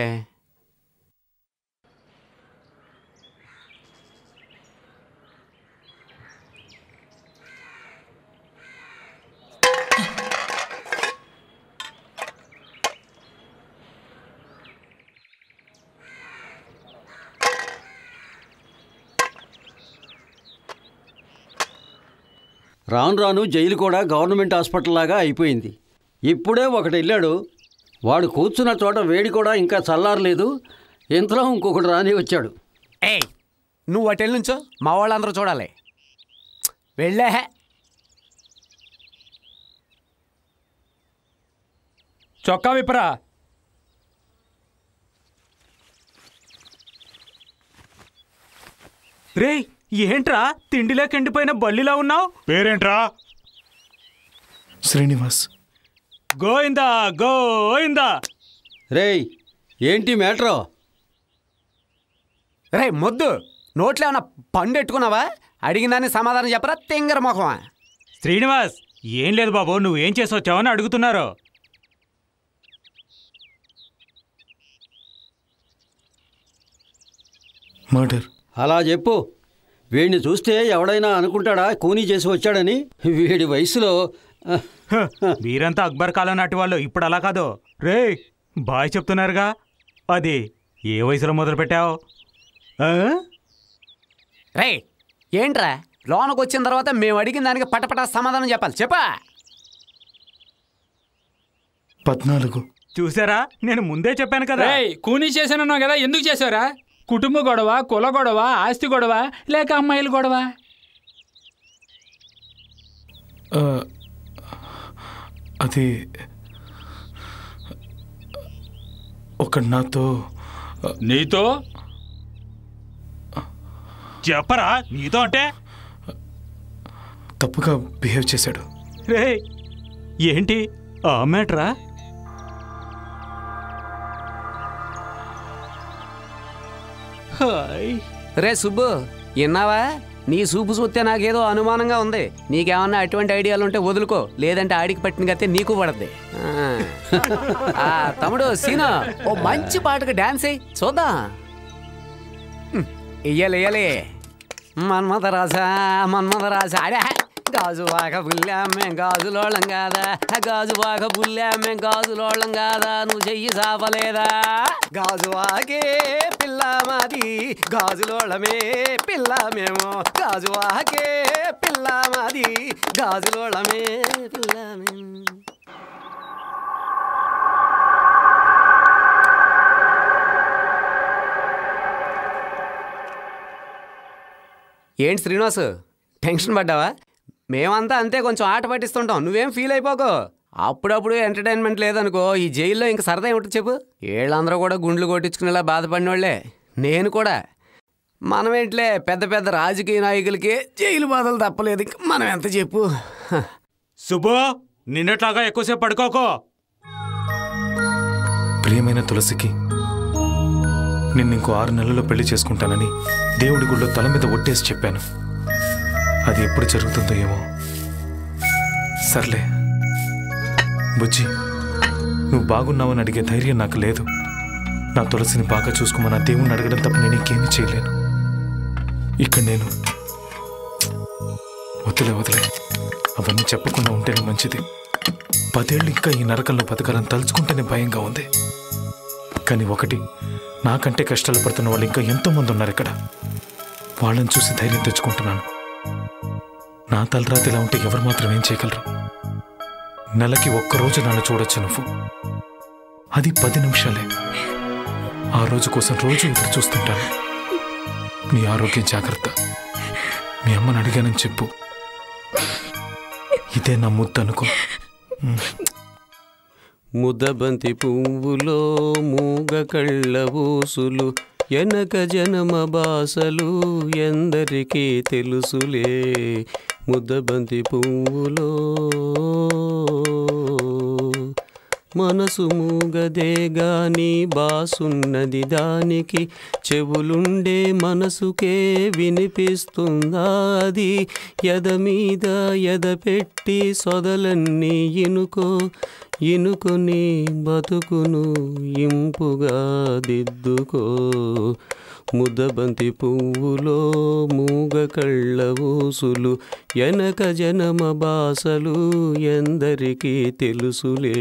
రాను రాను జైలు కూడా గవర్నమెంట్ హాస్పిటల్ లాగా అయిపోయింది ఇప్పుడే ఒకడు వెళ్ళాడు వాడు కూర్చున్న చోట వేడి కూడా ఇంకా చల్లారలేదు ఇంతలో ఇంకొకడు రాని వచ్చాడు ఏయ్ నువ్వు అటు వెళ్ళి నుంచో మా వాళ్ళందరూ చూడాలి వెళ్ళే చొక్కా విప్పరా రే ఏంట్రా తిండిలోకి ఎండిపోయిన బల్లిలా ఉన్నావు పేరేంట్రా శ్రీనివాస్ గోయిందా గోయిందా రేయ్ ఏంటి మ్యాటరో రే మొద్దు నోట్లో ఏమన్నా పండు ఎట్టుకున్నావా అడిగిందాన్ని సమాధానం చెప్పరా తింగర మొహమా శ్రీనివాస్ ఏం లేదు బాబు నువ్వేం చేసి వచ్చావని అడుగుతున్నారు మర్డర్ అలా చెప్పు వీడిని చూస్తే ఎవడైనా అనుకుంటాడా కూనీ చేసి వచ్చాడని వీడి వయసులో హ, మీరంతా అక్బర్ కాలం నాటి వాళ్ళు ఇప్పుడు అలా కాదు రే బాయ్ చెప్తున్నారుగా అది ఏ వయసులో మొదలు పెట్టావు రే ఏంట్రా లోనకు వచ్చిన తర్వాత మేము అడిగిన దానికి పటపట సమాధానం చెప్పాలి చెప్పా పద్నాలుగు చూసారా నేను ముందే చెప్పాను కదా రేయ్ కూనీ చేశానన్నావు కదా ఎందుకు చేశారా కుటుంబ గొడవ కుల గొడవ ఆస్తి గొడవ లేక అమ్మాయిల గొడవ ఆ, అది ఒకడు నాతో నీతో చెప్పరా నీతో అంటే తప్పుగా బిహేవ్ చేశాడు రే ఏంటి ఆ మ్యాటరా హాయ్ రే సుబ్బు విన్నావా నీ సూపు చూస్తే నాకేదో అనుమానంగా ఉంది నీకేమన్నా అటువంటి ఐడియాలు ఉంటే వదులుకో లేదంటే ఆడికి పట్టిన గతే నీకు పడద్ది ఆ తమ్ముడు సీను ఓ మంచి పాటకు డాన్స్ అయ్యి చూద్దాం హ్మ్, ఇయ్యాలి ఇయ్యాలి మన్మథ రాజా మన్మథ రాజా అడే గాజు వాక పుల్లామే గాజులోళం కాదా గాజు వాక పుల్లామే గాజులోళం కాదా నువ్వు చెయ్యి సాపలేదా గాజు వాకే పిల్ల మాది గాజులోళమే పిల్ల మేము గాజు వాకే పిల్ల మాది గాజులోళమే పిల్ల మేము ఏంటి శ్రీనివాస్ టెన్షన్ పడ్డావా మేమంతా అంతే కొంచెం ఆట పట్టిస్తుంటాం నువ్వేం ఫీల్ అయిపోకో అప్పుడప్పుడు ఎంటర్టైన్మెంట్ లేదనుకో ఈ జైల్లో ఇంక సరదా ఏమిటి చెప్పు వీళ్ళందరూ కూడా గుండ్లు కొట్టించుకునేలా బాధపడిన వాళ్ళే నేను కూడా మనమేంట్లే పెద్ద పెద్ద రాజకీయ నాయకులకి జైలు బాధలు తప్పలేదు ఇంక మనం ఎంత చెప్పు హ. సుబ్బు నిన్నట్లాగా ఎక్కువసేపు పడుకోకో ప్రియమైన తులసికి నిన్ను ఇంకో ఆరు నెలల్లో పెళ్లి చేసుకుంటానని దేవుడి గుళ్ళో తల మీద ఒట్టేసి చెప్పాను అది ఎప్పుడు జరుగుతుందో ఏమో సర్లే బుజ్జి నువ్వు బాగున్నావని అడిగే ధైర్యం నాకు లేదు నా తులసిని బాగా చూసుకోమని ఆ దేవుణ్ణి అడగడం తప్ప నేను ఇంకేమీ చేయలేను ఇక్కడ నేను వదిలే వదిలే అవన్నీ చెప్పకుండా ఉంటేనే మంచిది పదేళ్ళు ఇంకా ఈ నరకంలో బతకాలని తలుచుకుంటేనే భయంగా ఉంది కానీ ఒకటి నాకంటే కష్టాలు పడుతున్న వాళ్ళు ఇంకా ఎంతో మంది ఉన్నారు ఇక్కడ వాళ్ళని చూసి ధైర్యం తెచ్చుకుంటున్నాను నా తలరాతి ఇలా ఉంటే ఎవరు మాత్రం ఏం చేయగలరు నెలకి ఒక్కరోజు నన్ను చూడొచ్చు నువ్వు అది పది నిమిషాలే ఆ రోజు కోసం రోజు ఎదురు చూస్తుంటాను నీ ఆరోగ్యం జాగ్రత్త మీ అమ్మని అడిగానని చెప్పు ఇదే నా ముద్దు అనుకో ముద్దబంతి పువ్వులో మూగ కళ్ళ ఊసులు ఎనక జనమ బాసలు ఎందరికీ తెలుసులే ముద్దబంతి పువ్వులో మనసు మూగదే గాని బాసున్నది దానికి చెవులుండే మనసుకే వినిపిస్తుందా అది ఎద మీద ఎద పెట్టి సొదలన్నీ ఇనుకో ఇనుకొని బతుకును ఇంపుగా దిద్దుకో ముద్దబంతి పువ్వులో మూగ కళ్ళ ఊసులు ఎనక జనమ బాసలు ఎందరికీ తెలుసులే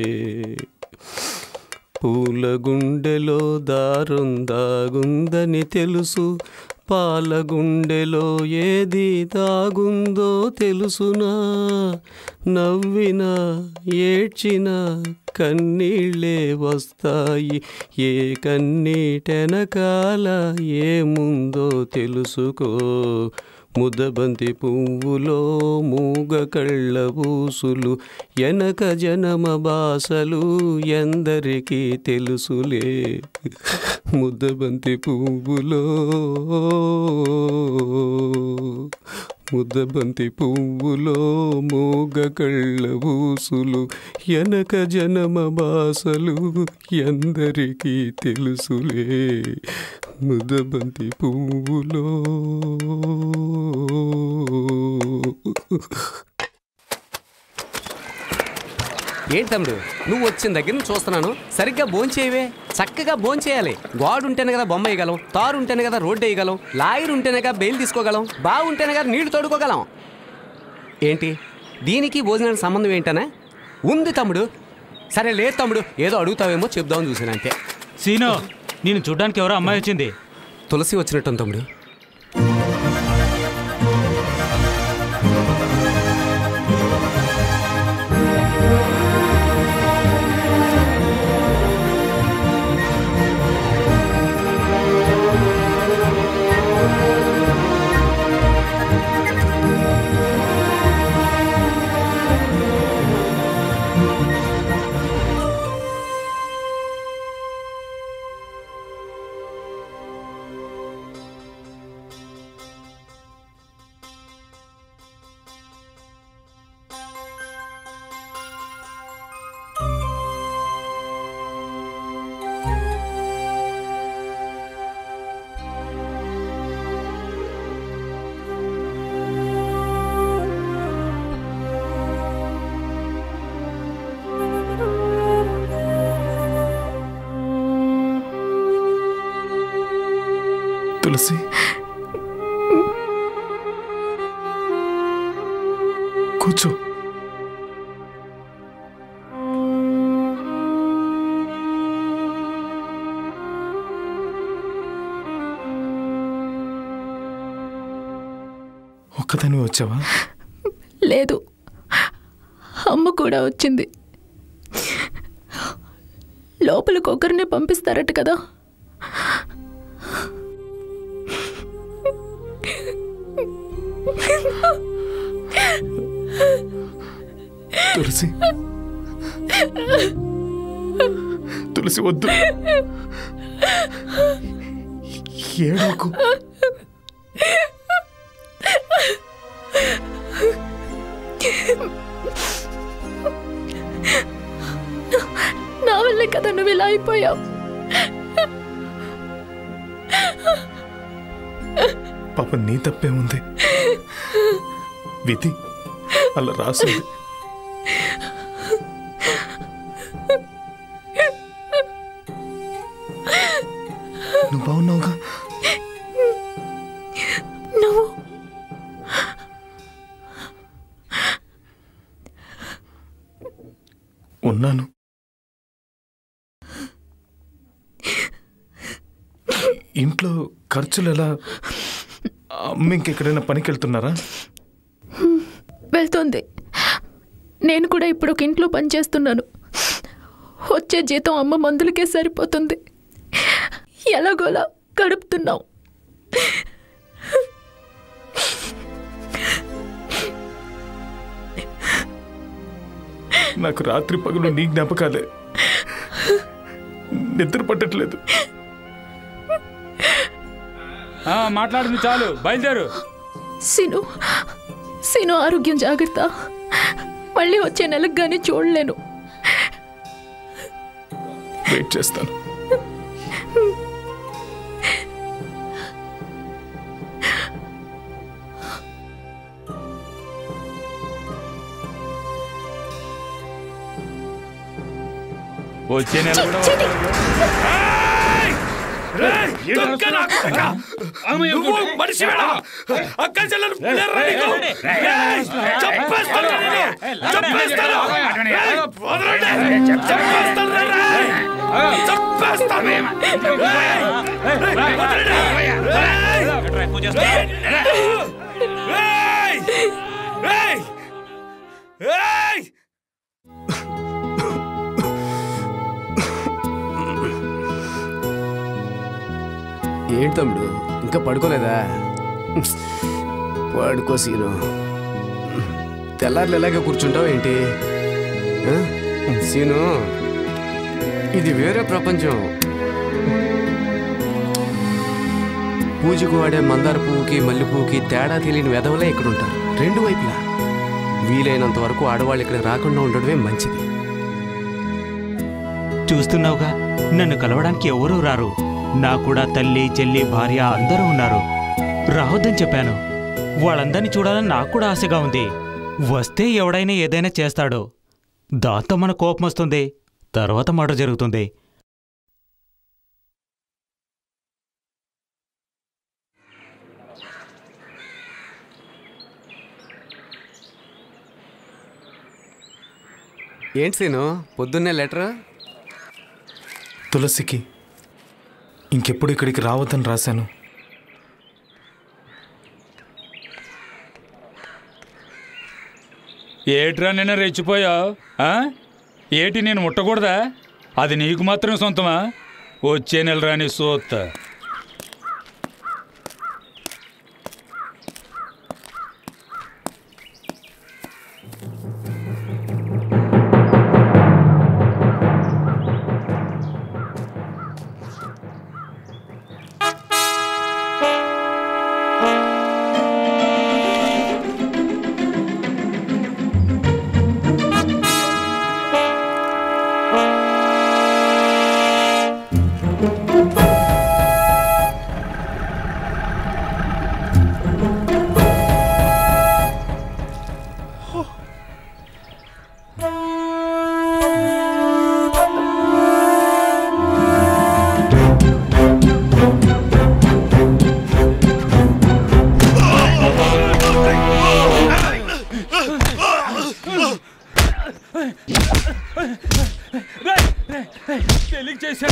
పూల గుండెలో దారుం దాగుందని తెలుసు పాల గుండెలో ఏది దాగుందో తెలుసునా నవ్వినా ఏడ్చినా కన్నీళ్ళే వస్తాయి ఏ కన్నీటెనకాల ఏముందో తెలుసుకో ముద్దబంతి పువ్వులో మూగ కళ్ళ ఊసులు ఎనక జనమ బాసలు ఎందరికీ తెలుసులే ముద్దబంతి పువ్వులో ముద్దబంతి పువ్వులో మూగ కళ్ళ ఊసులు ఎనక జనమ బాసలు ఎందరికీ తెలుసులే ముద్దబంతి పువ్వులో ఏంటి తమ్ముడు నువ్వు వచ్చిన దగ్గర నుంచి చూస్తున్నాను సరిగ్గా భోంచేయవే చక్కగా భోంచేయాలి గోడ ఉంటేనే కదా బొమ్మ వేయగలం తారు ఉంటేనే కదా రోడ్డు వేయగలం లాయర్ ఉంటేనే కదా బెయిల్ తీసుకోగలం బాగుంటేనే కదా నీళ్లు తోడుకోగలం ఏంటి దీనికి భోజనానికి సంబంధం ఏంటనే ఉంది తమ్ముడు సరే లేదు తమ్ముడు ఏదో అడుగుతావేమో చెప్దామని చూసాను అంతే సీను నేను చూడ్డానికి ఎవరో అమ్మాయి వచ్చింది తులసి వచ్చినట్టు తమ్ముడు తులసి కూర్చో ఒక్కదాని వచ్చావా లేదు అమ్మ కూడా వచ్చింది లోపలికి ఒకరిని పంపిస్తారట కదా తులసి తులసి వద్దు ఏడోకు నా వల్లే కదా నువ్వు ఇలా అయిపోయావు పాప నీ తప్పే ఉంది విధి అలా రాసింది నువ్వు బాగున్నావుగా నువ్వు ఉన్నాను ఇంట్లో ఖర్చులు ఎలా అమ్మ ఇంకెక్కడైనా పనికి వెళ్తున్నారా వెళ్తోంది నేను కూడా ఇప్పుడు ఒక ఇంట్లో పనిచేస్తున్నాను వచ్చే జీతం అమ్మ మందులకే సరిపోతుంది ఎలాగోలా గడుపుతున్నాం నాకు రాత్రి పగలు నీ జ్ఞాపకాలే నిద్ర పట్టట్లేదు ఆ, మాట్లాడింది చాలు బయలుదేరు సిను సిను ఆరోగ్యం జాగ్రత్త మళ్ళీ వచ్చే నెలకు కానీ చూడలేను వెయిట్ చేస్తాను వచ్చే నెల కూడా నువ్వు మనిషివేనా? అక్క చెల్లెలు పిల్లర్రా నీకు? రేయ్, చంపేస్తాను నిన్ను. చంపేస్తాను. రేయ్, వదలండి. చంపేస్తాను రా, రేయ్. చంపేస్తాను. రేయ్, రేయ్, వదలండి. రేయ్. రేయ్. రేయ్. రేయ్. ఏంటి తమ్ముడు ఇంకా పడుకోలేదా పడుకో సీను తెల్లారులు ఎలాగే కూర్చుంటావు ఏంటి ఆ? సీను ఇది వేరే ప్రపంచం పూజకు వాడే మందార పువ్వుకి మల్లె పువ్వుకి తేడా తెలియని వెధవలే ఇక్కడ ఉంటారు రెండు వైపులా వీలైనంత వరకు ఆడవాళ్ళు ఇక్కడ రాకుండా ఉండడమే మంచిది చూస్తున్నావుగా నన్ను కలవడానికి ఎవరూ రారు నా కూడా తల్లి చెల్లి భార్య అందరూ ఉన్నారు రావద్దని చెప్పాను వాళ్ళందరినీ చూడాలని నాకు కూడా ఆశగా ఉంది వస్తే ఎవడైనా ఏదైనా చేస్తాడు దాంతో మన కోపం వస్తుంది తర్వాత మాట జరుగుతుంది ఏంటి సీను పొద్దున్నే లెటర్ తులసికి ఇంకెప్పుడు ఇక్కడికి రావద్దని రాశాను ఏట్రా నిన్న రెచ్చిపోయావు ఆ? ఏటి నేను ముట్టకూడదా అది నీకు మాత్రం సొంతమా వచ్చే నెల రాని సోత్త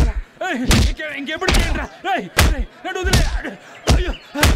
ఏయ్, ఇంకే- ఇంకెప్పుడు చేయండి రా ఏయ్, ఏయ్, నన్ను వదిలే అయ్యో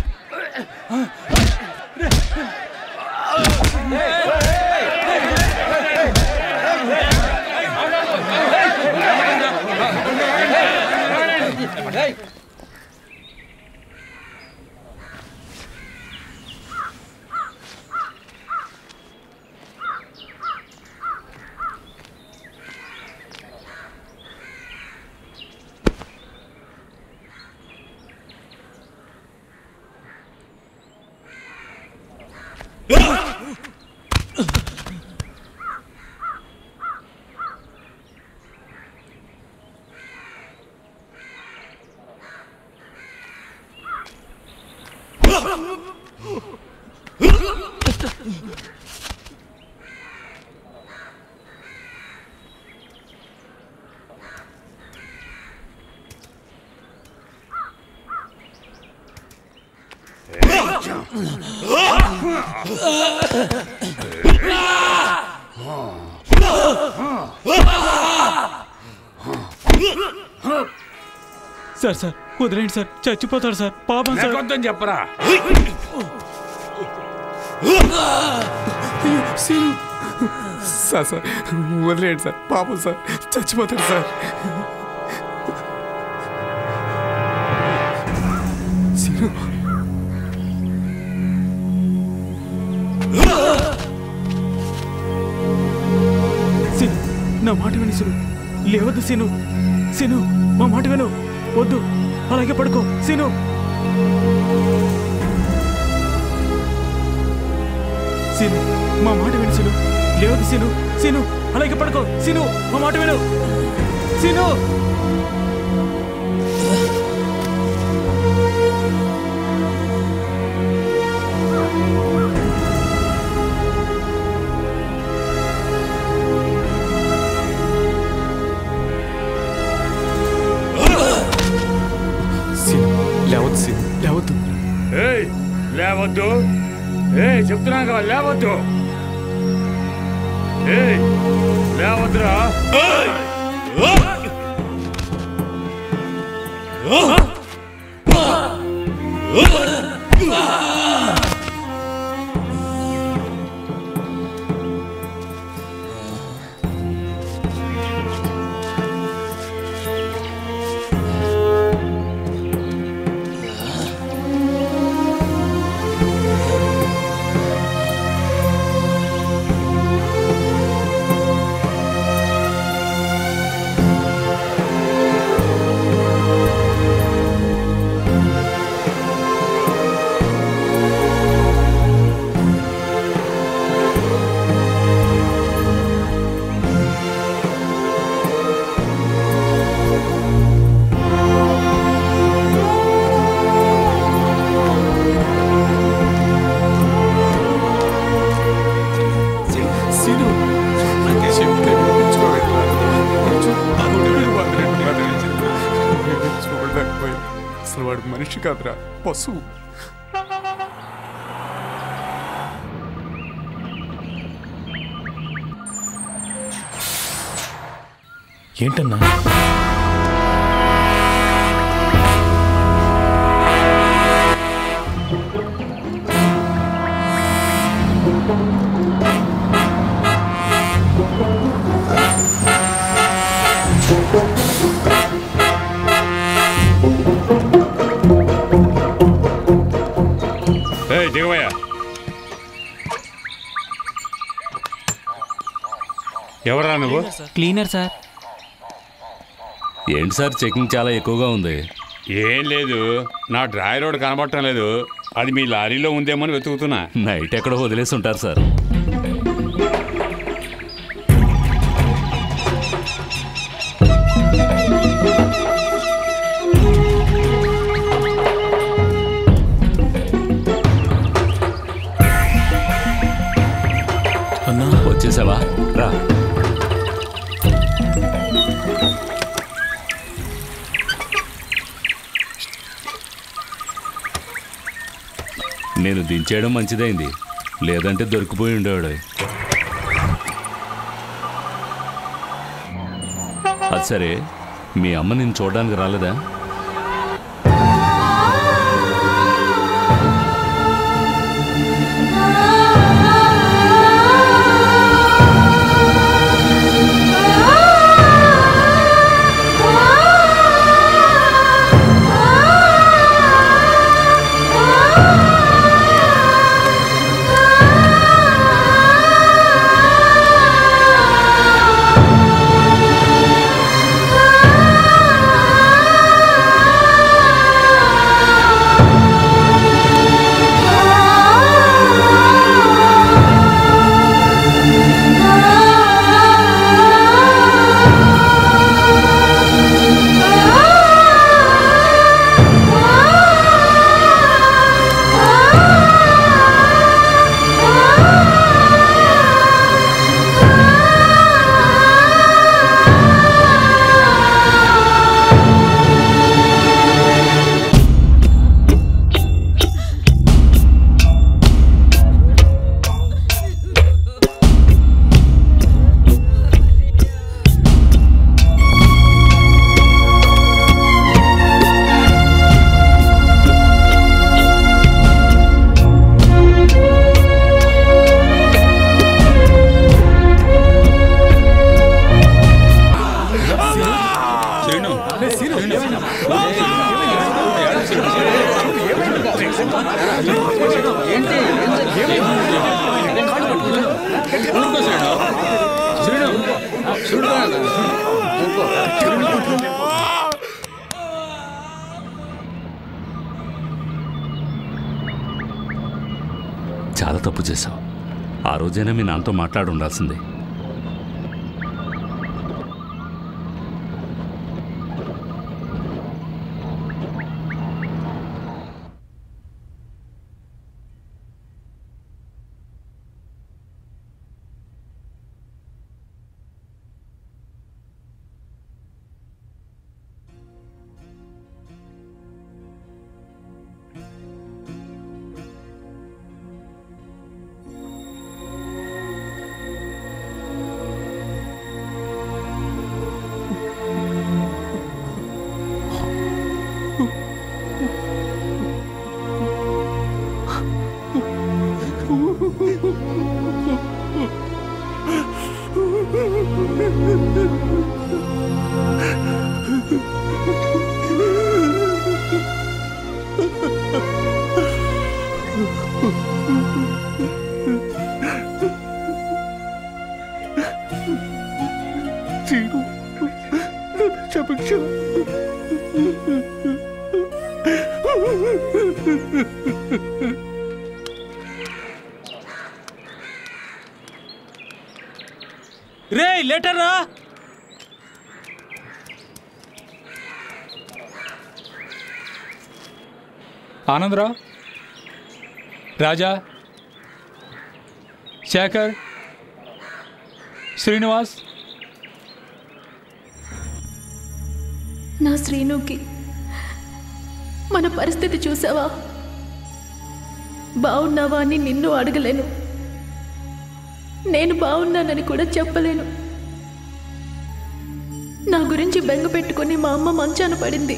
సార్ సార్ వదిలేండి సార్ చచ్చిపోతాడు సార్ పాపం సార్ లేకొద్దని చెప్పరా సీను సార్ సార్ వదిలేయండి సార్ పాపం సార్ చచ్చిపోతాడు సార్ సీను సీను నా మాట విని సీను లేవద్దు సీను సీను మా మాట విను వద్దు అలాగే పడుకో సీను సీను మా మాట విను సీను లేవద్దు సీను సీను అలాగే పడుకో సీను మా మాట విను సీను సీను లేవద్దు సీను లేవద్దు ఏయ్ లేవద్దు ఏయ్ చెప్తున్నాను కదా లేవద్దు ఏయ్ లేవద్దురా సీను నాకే చెప్తే వినిపించుకోగలరా? కొంచెం ఆవిడ మీద వదిలేండి, వదిలేండి. వినిపించుకోలేకపోయాను. అసలు వాడు మనిషి కాదురా పశువు ఏంటన్నా ఏయ్ దిగవయ్యా ఎవరా నువ్వు క్లీనర్ సార్ ఏంటి సార్ చెకింగ్ చాలా ఎక్కువగా ఉంది ఏం లేదు నా డ్రాయర్ రోడ్ కనబడటం లేదు అది మీ లారీలో ఉందేమో అని వెతుకుతున్నా నైట్ ఎక్కడో వదిలేసి ఉంటారు సార్ అన్నా వచ్చేసావా రా నేను దించేయడం మంచిదైంది లేదంటే దొరికిపోయి ఉండేవాడు అది సరే మీ అమ్మ నేను చూడడానికి రాలేదా చాలా తప్పు చేశావు ఆ రోజైనా మీ నాన్నతో మాట్లాడి ఉండాల్సిందే చీను క్షమించు రే లెటర్ రా ఆనందరావు రాజా శేఖర్ శ్రీనివాస్ నా శ్రీనుకి మన పరిస్థితి చూసావా బాగున్నావా అని నిన్ను అడగలేను నేను బాగున్నానని కూడా చెప్పలేను నా గురించి బెంగ పెట్టుకొని మా అమ్మ మంచాన పడింది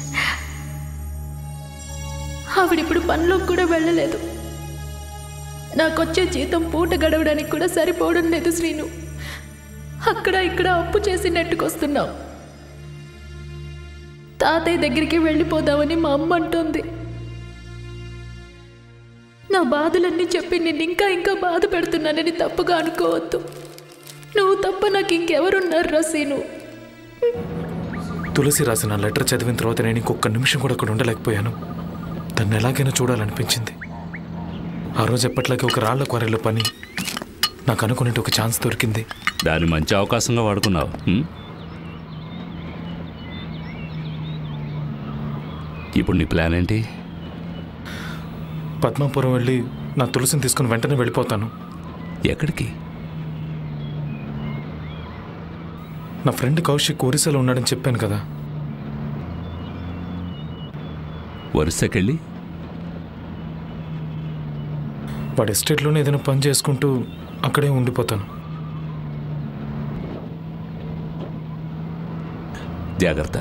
ఆవిడిప్పుడు పనిలోకి కూడా వెళ్ళలేదు నాకొచ్చే జీతం పూట గడవడానికి కూడా సరిపోవడం లేదు శ్రీను అక్కడ ఇక్కడ అప్పు చేసి నెట్టుకొస్తున్నావు తాతయ్య దగ్గరికి వెళ్ళిపోదామని మా అమ్మ అంటోంది నా బాధలన్నీ చెప్పి నిన్ను ఇంకా ఇంకా బాధ పెడుతున్నానని తప్పుగా అనుకోవద్దు నువ్వు తప్ప నాకు ఇంకెవరున్నారు రసీను తులసి రాసిన లెటర్ చదివిన తర్వాత నేను ఇంకొక నిమిషం కూడా అక్కడ ఉండలేకపోయాను తను ఎలాగైనా చూడాలనిపించింది ఆ రోజు ఎప్పట్లాగే ఒక రాళ్ల క్వారీలో పని నాకు అనుకునేట్టు ఒక ఛాన్స్ దొరికింది దాన్ని మంచి అవకాశంగా వాడుకున్నావు ఉం? ఇప్పుడు నీ ప్లాన్ ఏంటి పద్మాపురం వెళ్ళి నా తులసిని తీసుకుని వెంటనే వెళ్ళిపోతాను ఎక్కడికి నా ఫ్రెండ్ కౌశిక్ ఒరిస్సాలో ఉన్నాడని చెప్పాను కదా వరుసకెళ్ళి వాడి ఎస్టేట్లోనే ఏదైనా పని చేసుకుంటూ అక్కడే ఉండిపోతాను జాగ్రత్త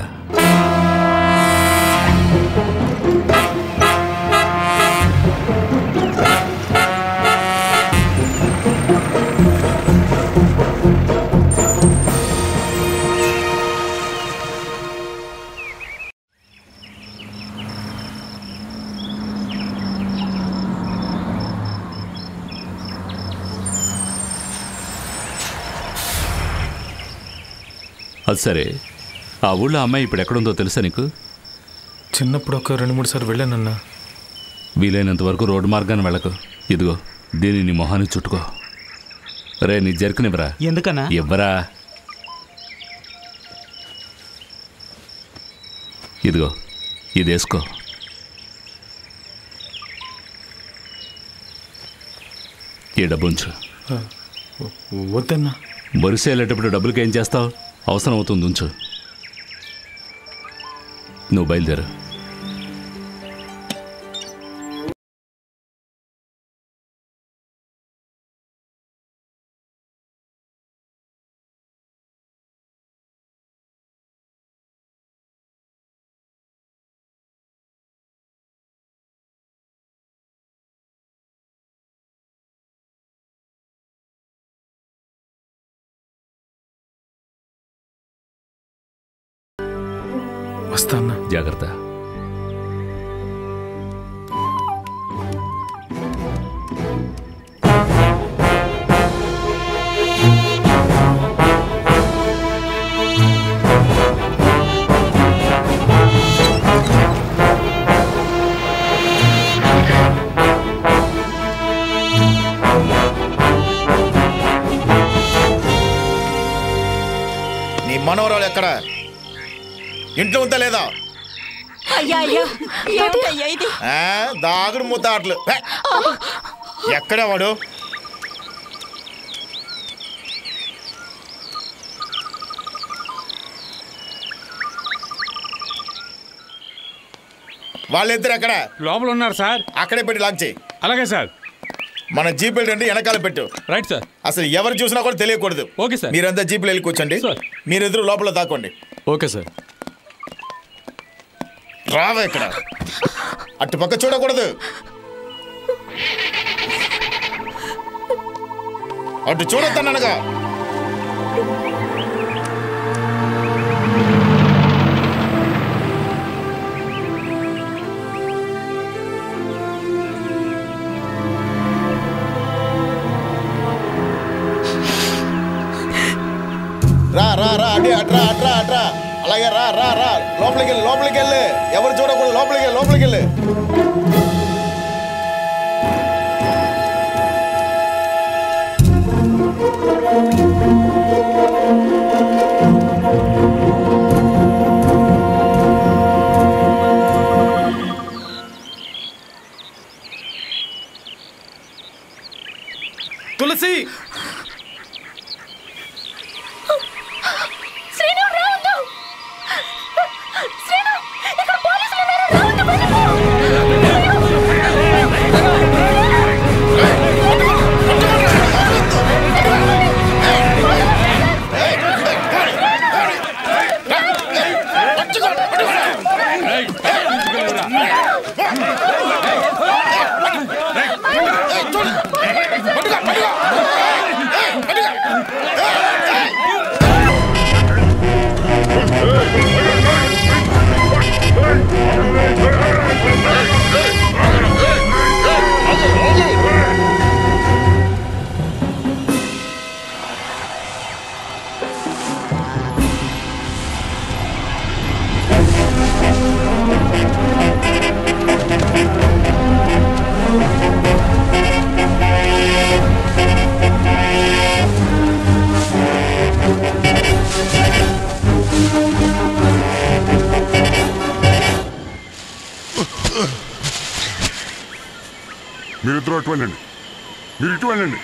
అది సరే ఆ ఊళ్ళో అమ్మాయి ఇప్పుడు ఎక్కడుందో తెలుసా నీకు చిన్నప్పుడు ఒక రెండు మూడు సార్లు వెళ్ళానన్నా వీలైనంత వరకు రోడ్డు మార్గాన్ని వెళ్ళకు ఇదిగో దీన్ని నీ మొహానికి చుట్టుకో రే నీ జరుకునివ్వరా ఎందుకన్నా ఇవ్వరా ఇదిగో ఇది వేసుకో ఈ డబ్బు ఉంచు వద్దన్నా బొరిసే వెళ్ళేటప్పుడు డబ్బులకి ఏం చేస్తావు అవసరం అవుతుంది ఉంచు నువ్వు బయలుదేరు వస్తా అన్నా జాగ్రత్త నీ మనవరాలు ఎక్కడ ఇంట్లో ఉందా లేదా అయ్యా అయ్యా ఏమిటయ్యా ఇది ఆ, దాగుడు ముత్తాట్లు హే! ఎక్కడే వాడు వాళ్ళిద్దరు ఎక్కడ లోపల ఉన్నారు సార్ అక్కడే పెట్టి లాక్ చేయి అలాగే సార్ మన జీపులు రండి వెనకాల పెట్టు రైట్ సార్ అసలు ఎవరు చూసినా కూడా తెలియకూడదు ఓకే సార్ మీరంతా జీపులు వెళ్ళి కూర్చోండి మీరిద్దరు లోపల దాక్కోండి ఓకే సార్ రావా ఇక్కడ అటు పక్క చూడకూడదు అటు చూడొద్దనగా రా రా రా అడి అట్రా అట్రా అట్రా అలాగే రా రా రా లోపలికి వెళ్ళి లోపలికి వెళ్ళి ఎవరు చూడకూడదు లోపలికి వెళ్ళి లోపలికి వెళ్ళి తులసి శ్రీను రావద్దు శ్రీను ఇక్కడ పోలీసులు ఉన్నారు రావద్దు మీరిద్దరూ అటు వెళ్ళండి మీరు ఇటు వెళ్ళండి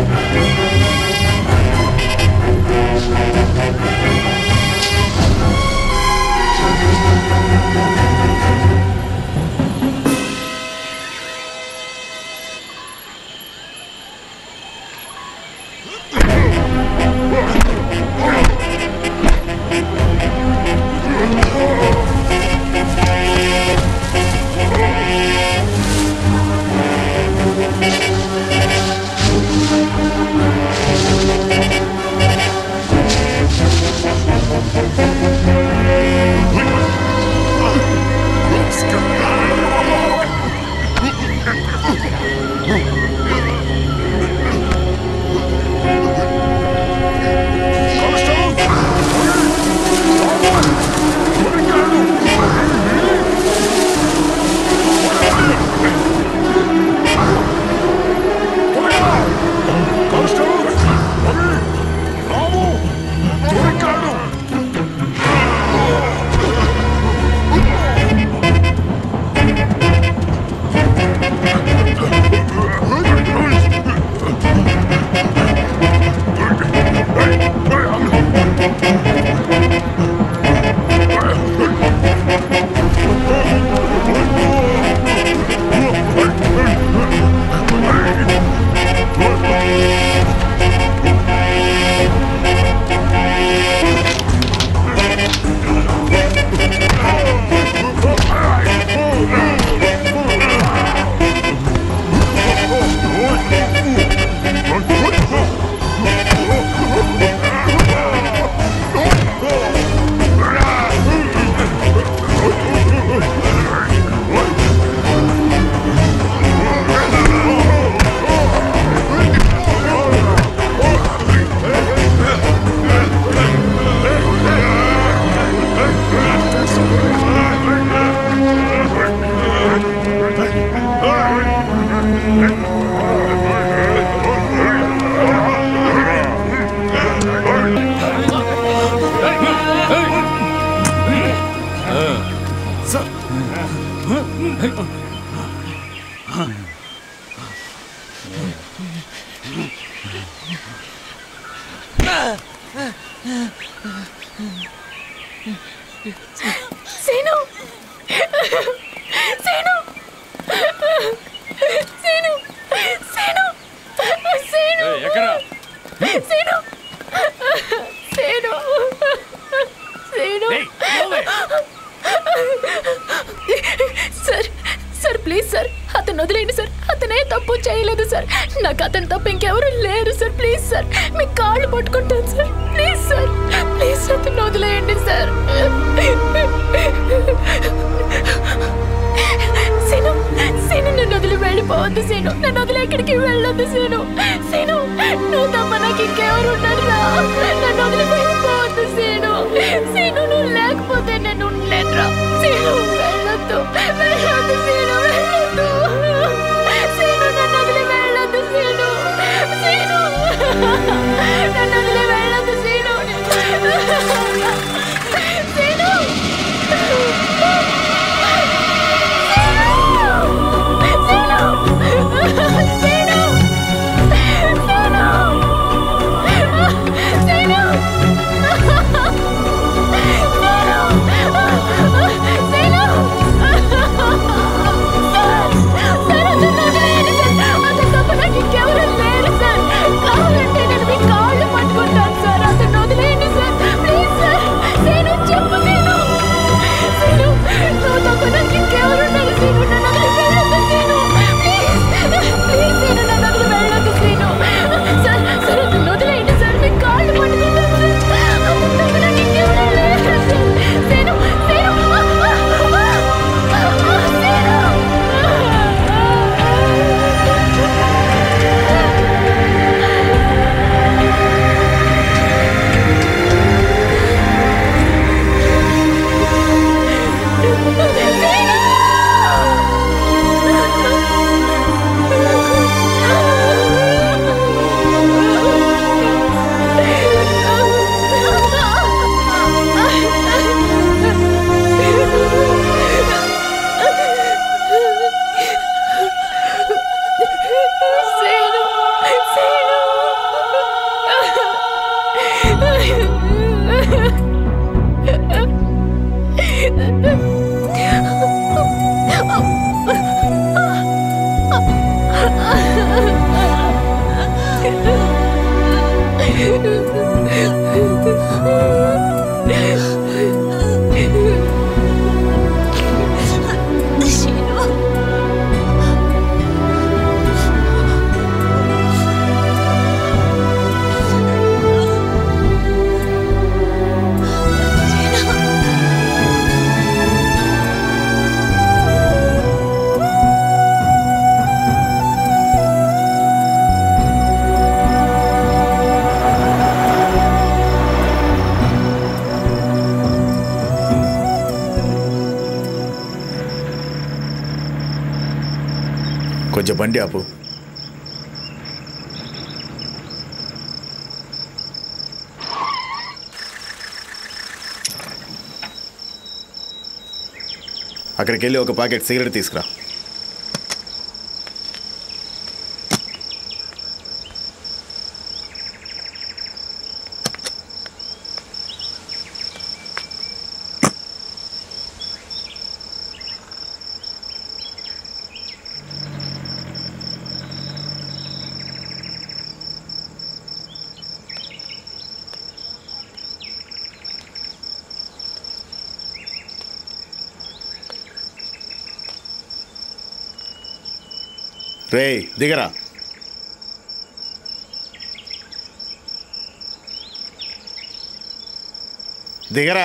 సీను సీను సీను సీను సీను ఎక్కడా Seenu Seenu Seenu sir sir please sir అతను వదిలేండి సార్ అతనే తప్పు చేయలేదు సార్ నాకు అతను తప్ప ఇంకెవరు లేరు సార్ ప్లీజ్ సార్ మీ కాళ్ళు పట్టుకుంటాను సార్ ప్లీజ్ సార్ ప్లీజ్ అతను వదిలేయండి సార్ సీను సీను నన్ను వదిలి వెళ్ళిపోవద్దు సీను నన్ను వదిలి ఎక్కడికి వెళ్ళొద్దు సీను సీను నువ్వు తప్ప నాకు ఇంకెవరు ఉన్నారు రా నన్ను వదిలి వెళ్ళిపోవద్దు సీను సీను నువ్వు లేకపోతే నేను ఉండలేనురా సీను వెళ్ళొద్దు వెళ్ళొద్దు సీను వెళ్ళొద్దు సీను నన్ను వదిలి వెళ్ళొద్దు సీను సీను నన్ను వదిలి వెళ్ళొద్దు సీను సీను సీను కొంచెం బండి ఆపు అక్కడికి వెళ్ళి ఒక ప్యాకెట్ సిగరెట్ తీసుకురా రే దిగరా దిగరా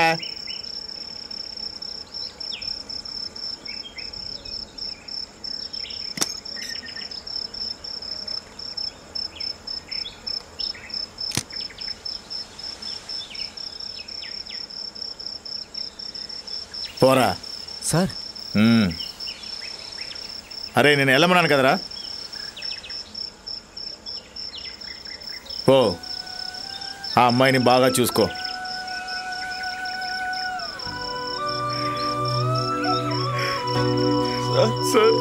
పోరా సార్ మ్మ్. అరే నేను వెళ్ళమన్నాను కదరా ఓ ఆ అమ్మాయిని బాగా చూసుకో సార్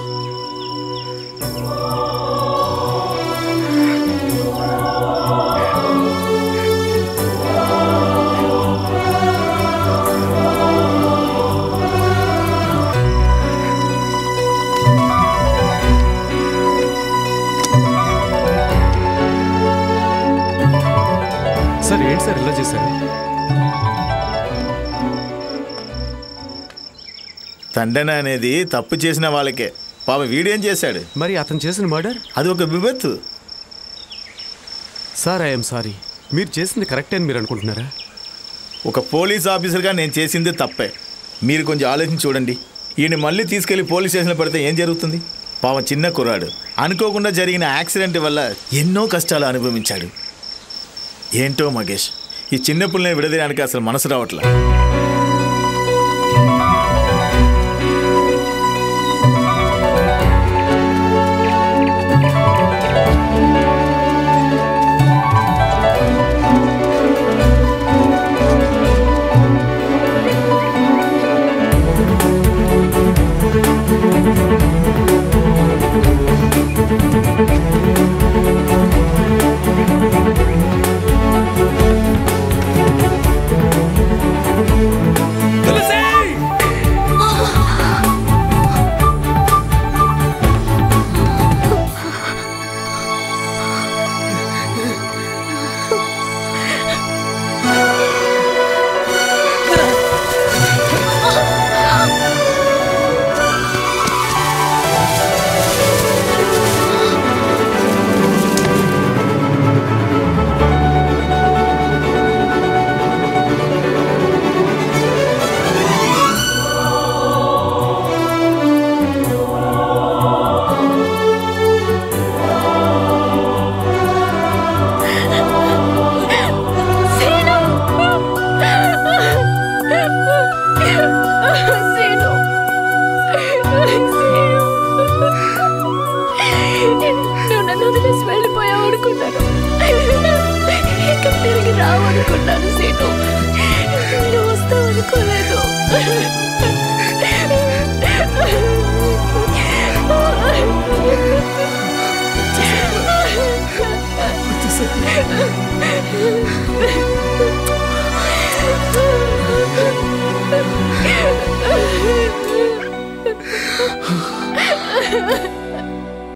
సార్ ఏంటి సార్ ఇలా చేశారు తండ్రి అనేది తప్పు చేసిన వాళ్ళకే పాప వీడేం చేశాడు మరి అతను చేసిన మర్డర్ అది ఒక విపత్తు సార్ ఐఎమ్ సారీ మీరు చేసింది కరెక్టే అని మీరు అనుకుంటున్నారా ఒక పోలీస్ ఆఫీసర్గా నేను చేసింది తప్పే మీరు కొంచెం ఆలోచించి చూడండి ఈయన మళ్ళీ తీసుకెళ్లి పోలీస్ స్టేషన్లో పెడితే ఏం జరుగుతుంది పాపం చిన్న కుర్రాడు అనుకోకుండా జరిగిన యాక్సిడెంట్ వల్ల ఎన్నో కష్టాలు అనుభవించాడు ఏంటో మగేష్ ఈ చిన్న పిల్లని విడదీయడానికి అసలు మనసు రావట్లే